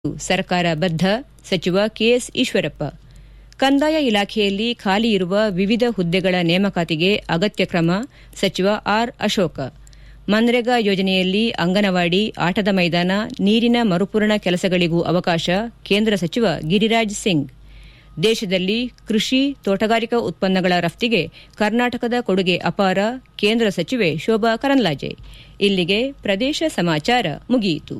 ಸರ್ಕಾರ ಬದ್ಧ ಸಚಿವ ಕೆಎಸ್ ಈಶ್ವರಪ್ಪ ಕಂದಾಯ ಇಲಾಖೆಯಲ್ಲಿ ಖಾಲಿ ಇರುವ ವಿವಿಧ ಹುದ್ದೆಗಳ ನೇಮಕಾತಿಗೆ ಅಗತ್ಯ ಕ್ರಮ ಸಚಿವ ಆರ್ ಅಶೋಕ ಮನ್ರೇಗಾ ಯೋಜನೆಯಲ್ಲಿ ಅಂಗನವಾಡಿ ಆಟದ ಮೈದಾನ ನೀರಿನ ಮರುಪೂರಣ ಕೆಲಸಗಳಿಗೂ ಅವಕಾಶ ಕೇಂದ್ರ ಸಚಿವ ಗಿರಿರಾಜ್ ಸಿಂಗ್ ದೇಶದಲ್ಲಿ ಕೃಷಿ ತೋಟಗಾರಿಕಾ ಉತ್ಪನ್ನಗಳ ರಫ್ತಿಗೆ ಕರ್ನಾಟಕದ ಕೊಡುಗೆ ಅಪಾರ ಕೇಂದ್ರ ಸಚಿವೆ ಶೋಭಾ ಕರಂದ್ಲಾಜೆ ಇಲ್ಲಿಗೆ ಪ್ರದೇಶ ಸಮಾಚಾರ ಮುಗಿಯಿತು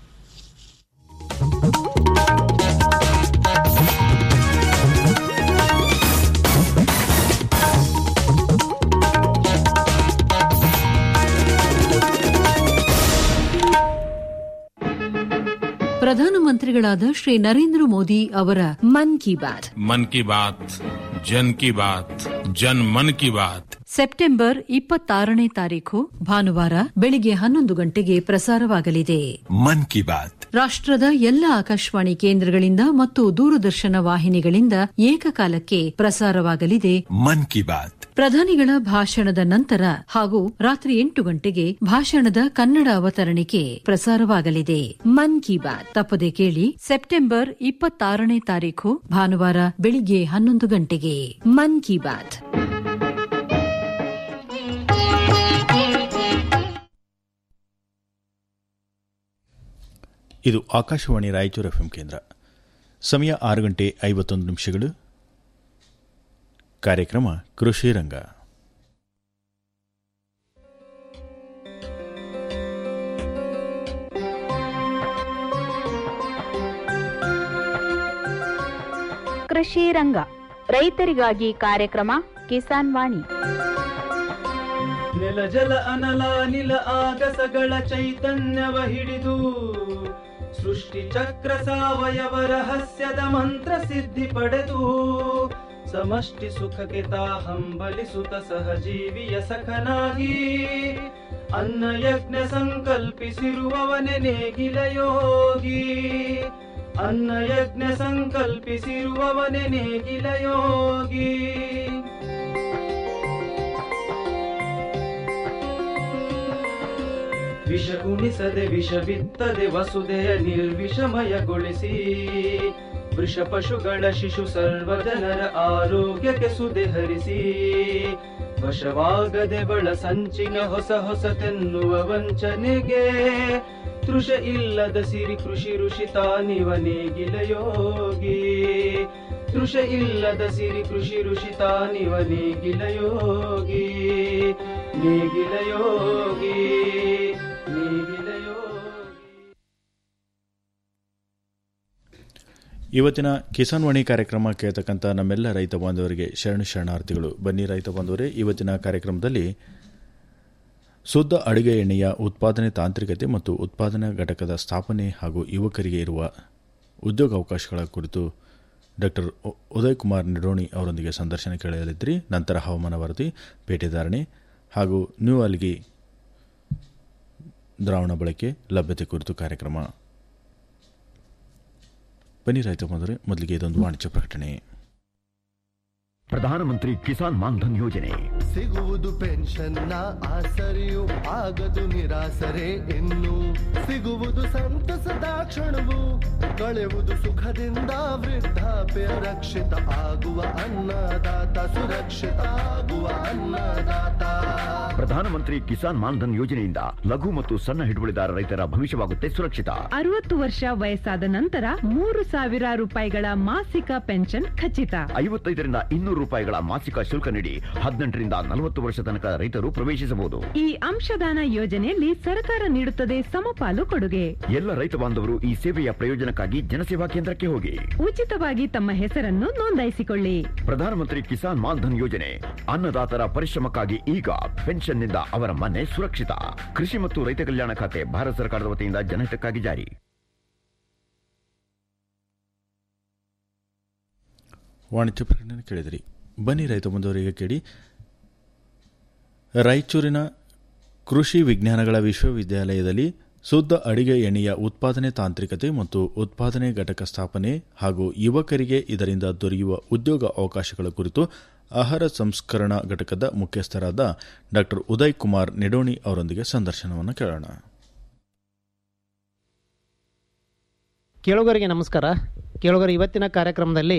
ಪ್ರಧಾನಮಂತ್ರಿಗಳಾದ ಶ್ರೀ ನರೇಂದ್ರ ಮೋದಿ ಅವರ ಮನ್ ಕಿ ಬಾತ್ मन की बात जन की बात जन मन की बात ಸೆಪ್ಟೆಂಬರ್ ಇಪ್ಪತ್ತಾರನೇ ತಾರೀಖು ಭಾನುವಾರ ಬೆಳಿಗ್ಗೆ ಹನ್ನೊಂದು ಗಂಟೆಗೆ ಪ್ರಸಾರವಾಗಲಿದೆ मन की बात ರಾಷ್ಟ್ರದ ಎಲ್ಲ ಆಕಾಶವಾಣಿ ಕೇಂದ್ರಗಳಿಂದ ಮತ್ತು ದೂರದರ್ಶನ ವಾಹಿನಿಗಳಿಂದ ಏಕಕಾಲಕ್ಕೆ ಪ್ರಸಾರವಾಗಲಿದೆ मन की बात ಪ್ರಧಾನಿಗಳ ಭಾಷಣದ ನಂತರ ಹಾಗೂ ರಾತ್ರಿ ಎಂಟು ಗಂಟೆಗೆ ಭಾಷಣದ ಕನ್ನಡ ಅವತರಣಿಕೆ ಪ್ರಸಾರವಾಗಲಿದೆ ಮನ್ ಕಿ ಬಾತ್ ತಪ್ಪದೆ ಕೇಳಿ ಸೆಪ್ಟೆಂಬರ್ ಇಪ್ಪತ್ತಾರನೇ ತಾರೀಖು ಭಾನುವಾರ ಬೆಳಿಗ್ಗೆ ಹನ್ನೊಂದು ಗಂಟೆಗೆ ಮನ್ ಕಿ ಬಾತ್ ಇದು ಆಕಾಶವಾಣಿ ರಾಯಚೂರು ಎಫ್ಎಂ ಕೇಂದ್ರ ಸಮಯ ಆರು ಗಂಟೆ ಐವತ್ತೊಂದು ನಿಮಿಷಗಳು ಕಾರ್ಯಕ್ರಮ ಕೃಷಿ ರಂಗ ಕೃಷಿ ರಂಗ ರೈತರಿಗಾಗಿ ಕಾರ್ಯಕ್ರಮ ಕಿಸಾನ್ ವಾಣಿ ನೆಲ ಜಲ ಅನಲ ನಿಲ ಆಗಸಗಳ ಚೈತನ್ಯವ ಹಿಡಿದು ಸೃಷ್ಟಿ ಚಕ್ರ ಸಾವಯವ ರಹಸ್ಯದ ಮಂತ್ರ ಸಿದ್ಧಿ ಪಡೆದು ಸಮಷ್ಟಿ ಸುಖಕ್ಕೆ ತಾ ಹಂಬಲಿಸುತ್ತ ಸಹಜೀವಿಯ ಸಖನಾಗಿ ಅನ್ನ ಯಜ್ಞ ಸಂಕಲ್ಪಿಸಿರುವವನೆ ನೇಗಿಲ ಯೋಗಿ ಅನ್ನ ಯಜ್ಞ ಸಂಕಲ್ಪಿಸಿರುವವನೆ ನೇಗಿಲ ಯೋಗಿ ವಿಷ ಉಣಿಸದೆ ವಿಷ ಬಿತ್ತದೆ ವಸುದೆಯ ನಿರ್ವಿಷಮಯಗೊಳಿಸಿ ವೃಷ ಪಶುಗಳ ಶಿಶು ಸರ್ವ ಜನರ ಆರೋಗ್ಯಕ್ಕೆ ಸುದೆ ಹರಿಸಿ ವಶವಾಗದೆ ಬಳ ಸಂಚಿನ ಹೊಸ ಹೊಸತೆನ್ನುವ ವಂಚನೆಗೆ ತೃಷ ಇಲ್ಲದ ಸಿರಿ ಕೃಷಿ ಋಷಿ ತಾನಿವ ನೇಗಿಲ ಯೋಗಿ ತೃಷ ಇಲ್ಲದ ಸಿರಿ ಕೃಷಿ ಋಷಿ ತಾನಿವ ನೇಗಿಲ ಯೋಗಿ ನೇಗಿಲ ಯೋಗಿ ನೇಗಿಲ ಯೋಗಿ ಇವತ್ತಿನ ಕಿಸಾನ್ ವಾಣಿ ಕಾರ್ಯಕ್ರಮ ಕೇಳ್ತಕ್ಕಂಥ ನಮ್ಮೆಲ್ಲ ರೈತ ಬಾಂಧವರಿಗೆ ಶರಣು ಶರಣಾರ್ಥಿಗಳು ಬನ್ನಿ ರೈತ ಬಾಂಧವರೇ ಇವತ್ತಿನ ಕಾರ್ಯಕ್ರಮದಲ್ಲಿ ಶುದ್ಧ ಅಡುಗೆ ಎಣ್ಣೆಯ ಉತ್ಪಾದನೆ ತಾಂತ್ರಿಕತೆ ಮತ್ತು ಉತ್ಪಾದನಾ ಘಟಕದ ಸ್ಥಾಪನೆ ಹಾಗೂ ಯುವಕರಿಗೆ ಇರುವ ಉದ್ಯೋಗಾವಕಾಶಗಳ ಕುರಿತು ಡಾಕ್ಟರ್ ಉದಯ್ ಕುಮಾರ್ ನಿಡೋಣಿ ಅವರೊಂದಿಗೆ ಸಂದರ್ಶನ ಕೇಳಲಿದ್ರಿ ನಂತರ ಹವಾಮಾನ ವರದಿ ಪೇಟೆದಾರಣೆ ಹಾಗೂ ನ್ಯೂ ಅಲ್ಗಿ ದ್ರಾವಣ ಬಳಕೆ ಲಭ್ಯತೆ ಕುರಿತು ಕಾರ್ಯಕ್ರಮ ಬನ್ನಿ ರೈತ ಬಂದರೆ ಮೊದಲಿಗೆ ಇದೊಂದು ವಾಣಿಜ್ಯ ಪ್ರಕಟಣೆ ಪ್ರಧಾನಮಂತ್ರಿ ಕಿಸಾನ್ ಮಾನ್ಧನ್ ಯೋಜನೆ ಸಿಗುವುದು ಪೆನ್ಷನ್ನ ಆಸರೆಯು ಆಗದು ನಿರಾಸರೆ ಇನ್ನು ಸಿಗುವುದು ಸಂತಸದ ಕ್ಷಣವು ಕಳೆಯುವುದು ಸುಖದಿಂದ ವೃದ್ಧಾಪ್ಯ ರಕ್ಷಿತ ಆಗುವ ಅನ್ನದಾತ ಸುರಕ್ಷಿತ ಆಗುವ ಅನ್ನದಾತ ಪ್ರಧಾನಮಂತ್ರಿ ಕಿಸಾನ್ ಮಾನ್ಧನ್ ಯೋಜನೆಯಿಂದ ಲಘು ಮತ್ತು ಸಣ್ಣ ಹಿಡುವಳಿದಾರ ರೈತರ ಭವಿಷ್ಯವಾಗುತ್ತೆ ಸುರಕ್ಷಿತ ಅರವತ್ತು ವರ್ಷ ವಯಸ್ಸಾದ ನಂತರ ಮೂರು ಸಾವಿರ ರೂಪಾಯಿಗಳ ಮಾಸಿಕ ಪೆನ್ಷನ್ ಖಚಿತ ಐವತ್ತೈದರಿಂದ ಇನ್ನೂರು ರೂಪಾಯಿಗಳ ಮಾಸಿಕ ಶುಲ್ಕ ನೀಡಿ ಹದಿನೆಂಟರಿಂದ ನಲವತ್ತು ವರ್ಷ ತನಕ ರೈತರು ಪ್ರವೇಶಿಸಬಹುದು ಈ ಅಂಶದಾನ ಯೋಜನೆಯಲ್ಲಿ ಸರ್ಕಾರ ನೀಡುತ್ತದೆ ಸಮಪಾಲು ಕೊಡುಗೆ ಎಲ್ಲ ರೈತ ಬಾಂಧವರು ಈ ಸೇವೆಯ ಪ್ರಯೋಜನಕ್ಕಾಗಿ ಜನಸೇವಾ ಕೇಂದ್ರಕ್ಕೆ ಹೋಗಿ ಉಚಿತವಾಗಿ ತಮ್ಮ ಹೆಸರನ್ನು ನೋಂದಾಯಿಸಿಕೊಳ್ಳಿ ಪ್ರಧಾನಮಂತ್ರಿ ಕಿಸಾನ್ ಮಾನ್ಧನ್ ಯೋಜನೆ ಅನ್ನದಾತರ ಪರಿಶ್ರಮಕ್ಕಾಗಿ ಈಗ ಪೆನ್ಷನ್ನಿಂದ ಅವರ ಮನೆ ಸುರಕ್ಷಿತ ಕೃಷಿ ಮತ್ತು ರೈತ ಕಲ್ಯಾಣ ಖಾತೆ ಭಾರತ ಸರ್ಕಾರದ ವತಿಯಿಂದ ಜನಹಿತಕ್ಕಾಗಿ ಜಾರಿ ವಾಣಿಜ್ಯ ಪ್ರಕಟಣೆ ಕೇಳಿದಿರಿ ಬನ್ನಿ ರೈತ ಬಂದವರಿಗೆ ಕೇಳಿ ರಾಯಚೂರಿನ ಕೃಷಿ ವಿಜ್ಞಾನಗಳ ವಿಶ್ವವಿದ್ಯಾಲಯದಲ್ಲಿ ಶುದ್ಧ ಅಡಿಗೆ ಎಣ್ಣೆಯ ಉತ್ಪಾದನೆ ತಾಂತ್ರಿಕತೆ ಮತ್ತು ಉತ್ಪಾದನೆ ಘಟಕ ಸ್ಥಾಪನೆ ಹಾಗೂ ಯುವಕರಿಗೆ ಇದರಿಂದ ದೊರೆಯುವ ಉದ್ಯೋಗ ಅವಕಾಶಗಳ ಕುರಿತು ಆಹಾರ ಸಂಸ್ಕರಣಾ ಘಟಕದ ಮುಖ್ಯಸ್ಥರಾದ ಡಾ ಉದಯ್ ಕುಮಾರ್ ನಿಡೋಣಿ ಅವರೊಂದಿಗೆ ಸಂದರ್ಶನವನ್ನು ಕೇಳೋಣ ಕೇಳುಗರಿಗೆ ನಮಸ್ಕಾರ ಕೇಳುಗರ ಇವತ್ತಿನ ಕಾರ್ಯಕ್ರಮದಲ್ಲಿ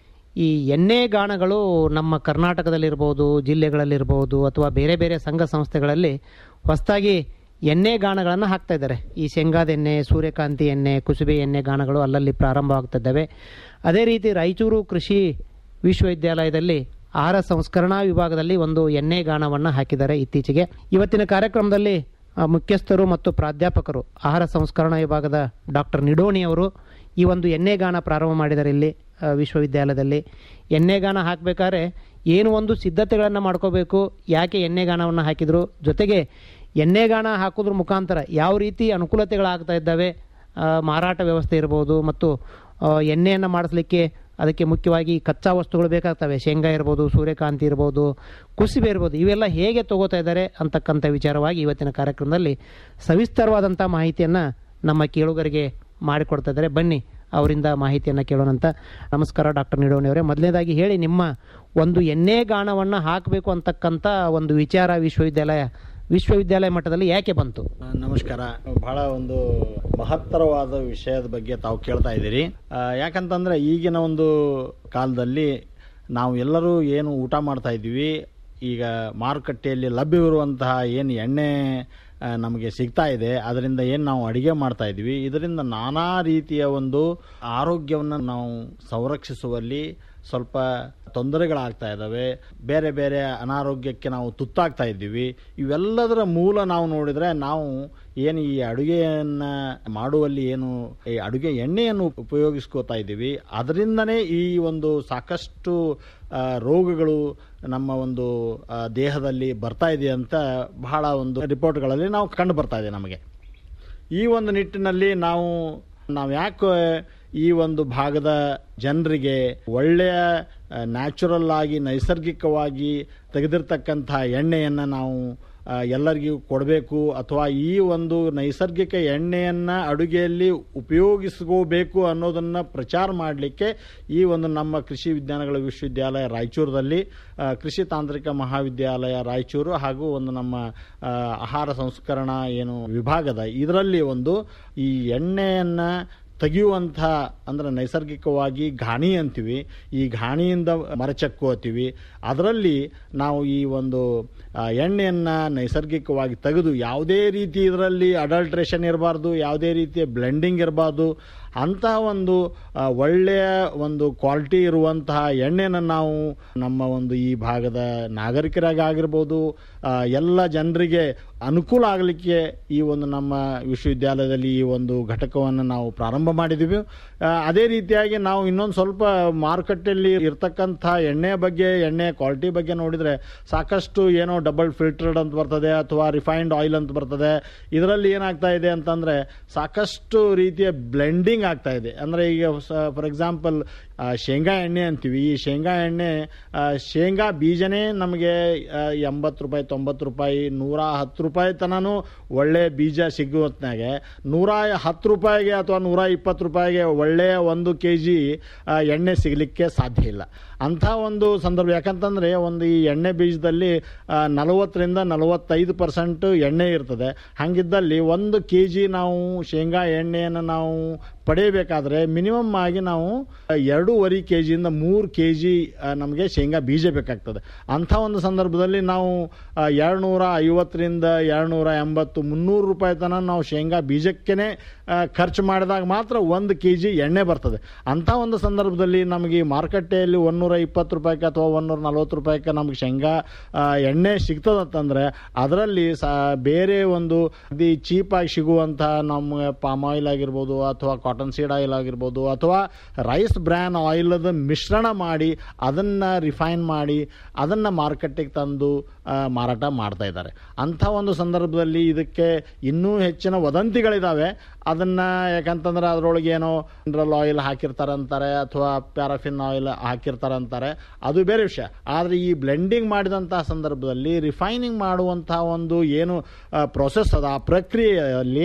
ಈ ಎಣ್ಣೆ ಗಾಣಗಳು ನಮ್ಮ ಕರ್ನಾಟಕದಲ್ಲಿರ್ಬೋದು ಜಿಲ್ಲೆಗಳಲ್ಲಿರ್ಬೋದು ಅಥವಾ ಬೇರೆ ಬೇರೆ ಸಂಘ ಸಂಸ್ಥೆಗಳಲ್ಲಿ ಹೊಸದಾಗಿ ಎಣ್ಣೆ ಗಾಣಗಳನ್ನು ಹಾಕ್ತಾ ಇದ್ದಾರೆ ಈ ಶೇಂಗಾದ ಎಣ್ಣೆ ಸೂರ್ಯಕಾಂತಿ ಎಣ್ಣೆ ಕುಸುಬೆ ಎಣ್ಣೆ ಗಾಣಗಳು ಅಲ್ಲಲ್ಲಿ ಪ್ರಾರಂಭ ಆಗ್ತಿದ್ದಾವೆ ಅದೇ ರೀತಿ ರಾಯಚೂರು ಕೃಷಿ ವಿಶ್ವವಿದ್ಯಾಲಯದಲ್ಲಿ ಆಹಾರ ಸಂಸ್ಕರಣಾ ವಿಭಾಗದಲ್ಲಿ ಒಂದು ಎಣ್ಣೆ ಗಾಣವನ್ನು ಹಾಕಿದ್ದಾರೆ ಇತ್ತೀಚೆಗೆ ಇವತ್ತಿನ ಕಾರ್ಯಕ್ರಮದಲ್ಲಿ ಆ, ಮುಖ್ಯಸ್ಥರು ಮತ್ತು ಪ್ರಾಧ್ಯಾಪಕರು ಆಹಾರ ಸಂಸ್ಕರಣಾ ವಿಭಾಗದ ಡಾಕ್ಟರ್ ನಿಡೋಣಿ ಅವರು ಈ ಒಂದು ಎಣ್ಣೆಗಾಣ ಪ್ರಾರಂಭ ಮಾಡಿದ್ದಾರೆ ಇಲ್ಲಿ ಆ, ವಿಶ್ವವಿದ್ಯಾಲಯದಲ್ಲಿ ಎಣ್ಣೆಗಾಣ ಹಾಕಬೇಕಾದ್ರೆ ಏನು ಒಂದು ಸಿದ್ಧತೆಗಳನ್ನು ಮಾಡ್ಕೋಬೇಕು ಯಾಕೆ ಎಣ್ಣೆಗಾಣವನ್ನು ಹಾಕಿದರು ಜೊತೆಗೆ ಎಣ್ಣೆಗಾಣ ಹಾಕೋದ್ರ ಮುಖಾಂತರ ಯಾವ ರೀತಿ ಅನುಕೂಲತೆಗಳಾಗ್ತಾ ಇದ್ದಾವೆ ಆ, ಮಾರಾಟ ವ್ಯವಸ್ಥೆ ಇರ್ಬೋದು ಮತ್ತು ಆ, ಎಣ್ಣೆಯನ್ನು ಮಾಡಿಸ್ಲಿಕ್ಕೆ ಅದಕ್ಕೆ ಮುಖ್ಯವಾಗಿ ಕಚ್ಚಾ ವಸ್ತುಗಳು ಬೇಕಾಗ್ತವೆ ಶೇಂಗಾ ಇರ್ಬೋದು ಸೂರ್ಯಕಾಂತಿ ಇರ್ಬೋದು ಕುಸುಬೆ ಇರ್ಬೋದು ಇವೆಲ್ಲ ಹೇಗೆ ತಗೋತಾ ಇದ್ದಾರೆ ಅಂತಕ್ಕಂಥ ವಿಚಾರವಾಗಿ ಇವತ್ತಿನ ಕಾರ್ಯಕ್ರಮದಲ್ಲಿ ಸವಿಸ್ತರವಾದಂಥ ಮಾಹಿತಿಯನ್ನು ನಮ್ಮ ಕೇಳುಗರಿಗೆ ಮಾಡಿಕೊಡ್ತಾ ಇದ್ದಾರೆ ಬನ್ನಿ ಅವರಿಂದ ಮಾಹಿತಿಯನ್ನು ಕೇಳೋಣಂತ ನಮಸ್ಕಾರ ಡಾಕ್ಟರ್ ನಿಡೋಣಿ ಅವರೇ ಮೊದಲನೇದಾಗಿ ಹೇಳಿ ನಿಮ್ಮ ಒಂದು ಎಣ್ಣೆ ಗಾಣವನ್ನು ಹಾಕಬೇಕು ಅಂತಕ್ಕಂಥ ಒಂದು ವಿಚಾರ ವಿಶ್ವವಿದ್ಯಾಲಯ ವಿಶ್ವವಿದ್ಯಾಲಯ ಮಟ್ಟದಲ್ಲಿ ಯಾಕೆ ಬಂತು ನಮಸ್ಕಾರ ಬಹಳ ಒಂದು ಮಹತ್ತರವಾದ ವಿಷಯದ ಬಗ್ಗೆ ತಾವು ಕೇಳ್ತಾ ಇದ್ದೀರಿ ಆ, ಯಾಕಂತಂದ್ರೆ ಈಗಿನ ಒಂದು ಕಾಲದಲ್ಲಿ ನಾವು ಎಲ್ಲರೂ ಏನು ಊಟ ಮಾಡ್ತಾ ಇದ್ದೀವಿ ಈಗ ಮಾರುಕಟ್ಟೆಯಲ್ಲಿ ಲಭ್ಯವಿರುವಂತಹ ಏನು ಎಣ್ಣೆ ಆ, ನಮಗೆ ಸಿಗ್ತಾ ಇದೆ ಅದರಿಂದ ಏನು ನಾವು ಅಡಿಗೆ ಮಾಡ್ತಾ ಇದ್ದೀವಿ ಇದರಿಂದ ನಾನಾ ರೀತಿಯ ಒಂದು ಆರೋಗ್ಯವನ್ನು ನಾವು ಸಂರಕ್ಷಿಸುವಲ್ಲಿ ಸ್ವಲ್ಪ ತೊಂದರೆಗಳಾಗ್ತಾ ಇದ್ದಾವೆ ಬೇರೆ ಬೇರೆ ಅನಾರೋಗ್ಯಕ್ಕೆ ನಾವು ತುತ್ತಾಗ್ತಾ ಇದ್ದೀವಿ ಇವೆಲ್ಲದರ ಮೂಲ ನಾವು ನೋಡಿದರೆ ನಾವು ಏನು ಈ ಅಡುಗೆಯನ್ನು ಮಾಡುವಲ್ಲಿ ಏನು ಈ ಅಡುಗೆ ಎಣ್ಣೆಯನ್ನು ಉಪಯೋಗಿಸ್ಕೋತಾ ಇದ್ದೀವಿ ಅದರಿಂದನೇ ಈ ಒಂದು ಸಾಕಷ್ಟು ಆ, ರೋಗಗಳು ನಮ್ಮ ಒಂದು ಆ, ದೇಹದಲ್ಲಿ ಬರ್ತಾ ಇದೆ ಅಂತ ಬಹಳ ಒಂದು ರಿಪೋರ್ಟ್ಗಳಲ್ಲಿ ನಾವು ಕಂಡು ಬರ್ತಾ ಇದೆ ನಮಗೆ ಈ ಒಂದು ನಿಟ್ಟಿನಲ್ಲಿ ನಾವು ನಾವು ಯಾಕೆ ಈ ಒಂದು ಭಾಗದ ಜನರಿಗೆ ಒಳ್ಳೆಯ ನ್ಯಾಚುರಲ್ ಆಗಿ ನೈಸರ್ಗಿಕವಾಗಿ ತೆಗೆದಿರ್ತಕ್ಕಂಥ ಎಣ್ಣೆಯನ್ನು ನಾವು ಆ, ಎಲ್ಲರಿಗೂ ಕೊಡಬೇಕು ಅಥವಾ ಈ ಒಂದು ನೈಸರ್ಗಿಕ ಎಣ್ಣೆಯನ್ನು ಅಡುಗೆಯಲ್ಲಿ ಉಪಯೋಗಿಸ್ಕೋಬೇಕು ಅನ್ನೋದನ್ನು ಪ್ರಚಾರ ಮಾಡಲಿಕ್ಕೆ ಈ ಒಂದು ನಮ್ಮ ಕೃಷಿ ವಿಜ್ಞಾನಗಳ ವಿಶ್ವವಿದ್ಯಾಲಯ ರಾಯಚೂರದಲ್ಲಿ ಆ, ಕೃಷಿ ತಾಂತ್ರಿಕ ಮಹಾವಿದ್ಯಾಲಯ ರಾಯಚೂರು ಹಾಗೂ ಒಂದು ನಮ್ಮ ಆ, ಆಹಾರ ಸಂಸ್ಕರಣಾ ಏನು ವಿಭಾಗದ ಇದರಲ್ಲಿ ಒಂದು ಈ ಎಣ್ಣೆಯನ್ನು ತೆಗೆಯುವಂಥ ಅಂದ್ರೆ ನೈಸರ್ಗಿಕವಾಗಿ ಘಾಣಿ ಅಂತೀವಿ ಈ ಘಾಣಿಯಿಂದ ಮರಚಕ್ಕು ಅಂತೀವಿ ಅದರಲ್ಲಿ ನಾವು ಈ ಒಂದು ಆ, ಎಣ್ಣೆಯನ್ನು ನೈಸರ್ಗಿಕವಾಗಿ ತೆಗೆದು ಯಾವುದೇ ರೀತಿ ಇದರಲ್ಲಿ ಅಡಲ್ಟ್ರೇಷನ್ ಇರಬಾರ್ದು ಯಾವುದೇ ರೀತಿಯ ಬ್ಲೆಂಡಿಂಗ್ ಇರಬಾರ್ದು ಅಂತಹ ಒಂದು ಆ, ಒಳ್ಳೆಯ ಒಂದು ಕ್ವಾಲಿಟಿ ಇರುವಂತಹ ಎಣ್ಣೆನ ನಾವು ನಮ್ಮ ಒಂದು ಈ ಭಾಗದ ನಾಗರಿಕರಾಗಿ ಆಗಿರ್ಬೋದು ಆ, ಎಲ್ಲ ಜನರಿಗೆ ಅನುಕೂಲ ಆಗಲಿಕ್ಕೆ ಈ ಒಂದು ನಮ್ಮ ವಿಶ್ವವಿದ್ಯಾಲಯದಲ್ಲಿ ಈ ಒಂದು ಘಟಕವನ್ನು ನಾವು ಪ್ರಾರಂಭ ಮಾಡಿದ್ದೀವಿ ಆ, ಅದೇ ರೀತಿಯಾಗಿ ನಾವು ಇನ್ನೊಂದು ಸ್ವಲ್ಪ ಮಾರುಕಟ್ಟೆಯಲ್ಲಿ ಇರ್ತಕ್ಕಂಥ ಎಣ್ಣೆ ಬಗ್ಗೆ ಎಣ್ಣೆ ಕ್ವಾಲಿಟಿ ಬಗ್ಗೆ ನೋಡಿದರೆ ಸಾಕಷ್ಟು ಏನೋ ಡಬಲ್ ಫಿಲ್ಟರ್ಡ್ ಅಂತ ಬರ್ತದೆ ಅಥವಾ ರಿಫೈನ್ಡ್ ಆಯಿಲ್ ಅಂತ ಬರ್ತದೆ ಇದರಲ್ಲಿ ಏನಾಗ್ತಾ ಇದೆ ಅಂತಂದರೆ ಸಾಕಷ್ಟು ರೀತಿಯ ಬ್ಲೆಂಡಿಂಗ್ ಆಗ್ತಾ ಇದೆ ಅಂದರೆ ಈಗ ಫಾರ್ ಎಕ್ಸಾಂಪಲ್ ಶೇಂಗಾ ಎಣ್ಣೆ ಅಂತೀವಿ ಈ ಶೇಂಗಾ ಎಣ್ಣೆ ಆ, ಶೇಂಗಾ ಬೀಜನೇ ನಮಗೆ ಆ, ಎಂಬತ್ತು ರೂಪಾಯಿ ತೊಂಬತ್ತು ರೂಪಾಯಿ ನೂರ ಹತ್ತು ರೂಪಾಯಿ ತನೂ ಒಳ್ಳೆ ಬೀಜ ಸಿಗುವತ್ನಾಗೆ ನೂರ ಹತ್ತು ರೂಪಾಯಿಗೆ ಅಥವಾ ನೂರ ಇಪ್ಪತ್ತು ರೂಪಾಯಿಗೆ ಒಳ್ಳೆಯ ಒಂದು ಕೆ ಜಿ ಎಣ್ಣೆ ಸಿಗಲಿಕ್ಕೆ ಸಾಧ್ಯ ಇಲ್ಲ ಅಂಥ ಒಂದು ಸಂದರ್ಭ ಯಾಕಂತಂದರೆ ಒಂದು ಈ ಎಣ್ಣೆ ಬೀಜದಲ್ಲಿ ಆ, ನಲವತ್ತರಿಂದ ನಲವತ್ತೈದು ಪರ್ಸೆಂಟ್ ಎಣ್ಣೆ ಇರ್ತದೆ ಹಾಗಿದ್ದಲ್ಲಿ ಒಂದು ಕೆ ಜಿ ನಾವು ಶೇಂಗಾ ಎಣ್ಣೆಯನ್ನು ನಾವು ಪಡೆಯಬೇಕಾದ್ರೆ ಮಿನಿಮಮ್ ಆಗಿ ನಾವು ಎರಡೂವರೆ ಕೆ ಜಿಯಿಂದ ಮೂರು ಕೆ ಜಿ ನಮಗೆ ಶೇಂಗಾ ಬೀಜ ಬೇಕಾಗ್ತದೆ ಅಂಥ ಒಂದು ಸಂದರ್ಭದಲ್ಲಿ ನಾವು ಎರಡುನೂರ ಐವತ್ತರಿಂದ ಎರಡುನೂರ ಎಂಬತ್ತು ಮುನ್ನೂರು ರೂಪಾಯಿ ತನಕ ನಾವು ಶೇಂಗಾ ಬೀಜಕ್ಕೇ ಖರ್ಚು ಮಾಡಿದಾಗ ಮಾತ್ರ ಒಂದು ಕೆ ಜಿ ಎಣ್ಣೆ ಬರ್ತದೆ ಅಂಥ ಒಂದು ಸಂದರ್ಭದಲ್ಲಿ ನಮಗೆ ಈ ಮಾರುಕಟ್ಟೆಯಲ್ಲಿ ಒಂದೂರ ಇಪ್ಪತ್ತು ರೂಪಾಯಿಗೆ ಅಥವಾ ಒಂದೂರ ನಲ್ವತ್ತು ರೂಪಾಯಿಗೆ ನಮಗೆ ಶೇಂಗಾ ಆ, ಎಣ್ಣೆ ಸಿಗ್ತದಂತಂದರೆ ಅದರಲ್ಲಿ ಸಾ ಬೇರೆ ಒಂದು ಅತಿ ಚೀಪಾಗಿ ಸಿಗುವಂಥ ನಮ್ಮ ಪಾಮ್ ಆಯಿಲ್ ಆಗಿರ್ಬೋದು ಅಥವಾ ಕಾಟನ್ ಸೀಡ್ ಆಯಿಲ್ ಆಗಿರ್ಬೋದು ಅಥವಾ ರೈಸ್ ಬ್ರ್ಯಾನ್ ಆಯಿಲದ ಮಿಶ್ರಣ ಮಾಡಿ ಅದನ್ನು ರಿಫೈನ್ ಮಾಡಿ ಅದನ್ನು ಮಾರುಕಟ್ಟೆಗೆ ತಂದು ಆ, ಮಾರಾಟ ಮಾಡ್ತಾ ಇದ್ದಾರೆ ಅಂಥ ಒಂದು ಸಂದರ್ಭದಲ್ಲಿ ಇದಕ್ಕೆ ಇನ್ನೂ ಹೆಚ್ಚಿನ ವದಂತಿಗಳಿದ್ದಾವೆ ಅದನ್ನು ಯಾಕಂತಂದ್ರೆ ಅದರೊಳಗೆ ಏನೋ ಮಿನರಲ್ ಆಯಿಲ್ ಹಾಕಿರ್ತಾರೆ ಅಂತಾರೆ ಅಥವಾ ಪ್ಯಾರಾಫಿನ್ ಆಯಿಲ್ ಹಾಕಿರ್ತಾರೆ ಅಂತಾರೆ ಅದು ಬೇರೆ ವಿಷಯ ಆದರೆ ಈ ಬ್ಲೆಂಡಿಂಗ್ ಮಾಡಿದಂತಹ ಸಂದರ್ಭದಲ್ಲಿ ರಿಫೈನಿಂಗ್ ಮಾಡುವಂತಹ ಒಂದು ಏನು ಪ್ರೊಸೆಸ್ ಅದ ಆ ಪ್ರಕ್ರಿಯೆಯಲ್ಲಿ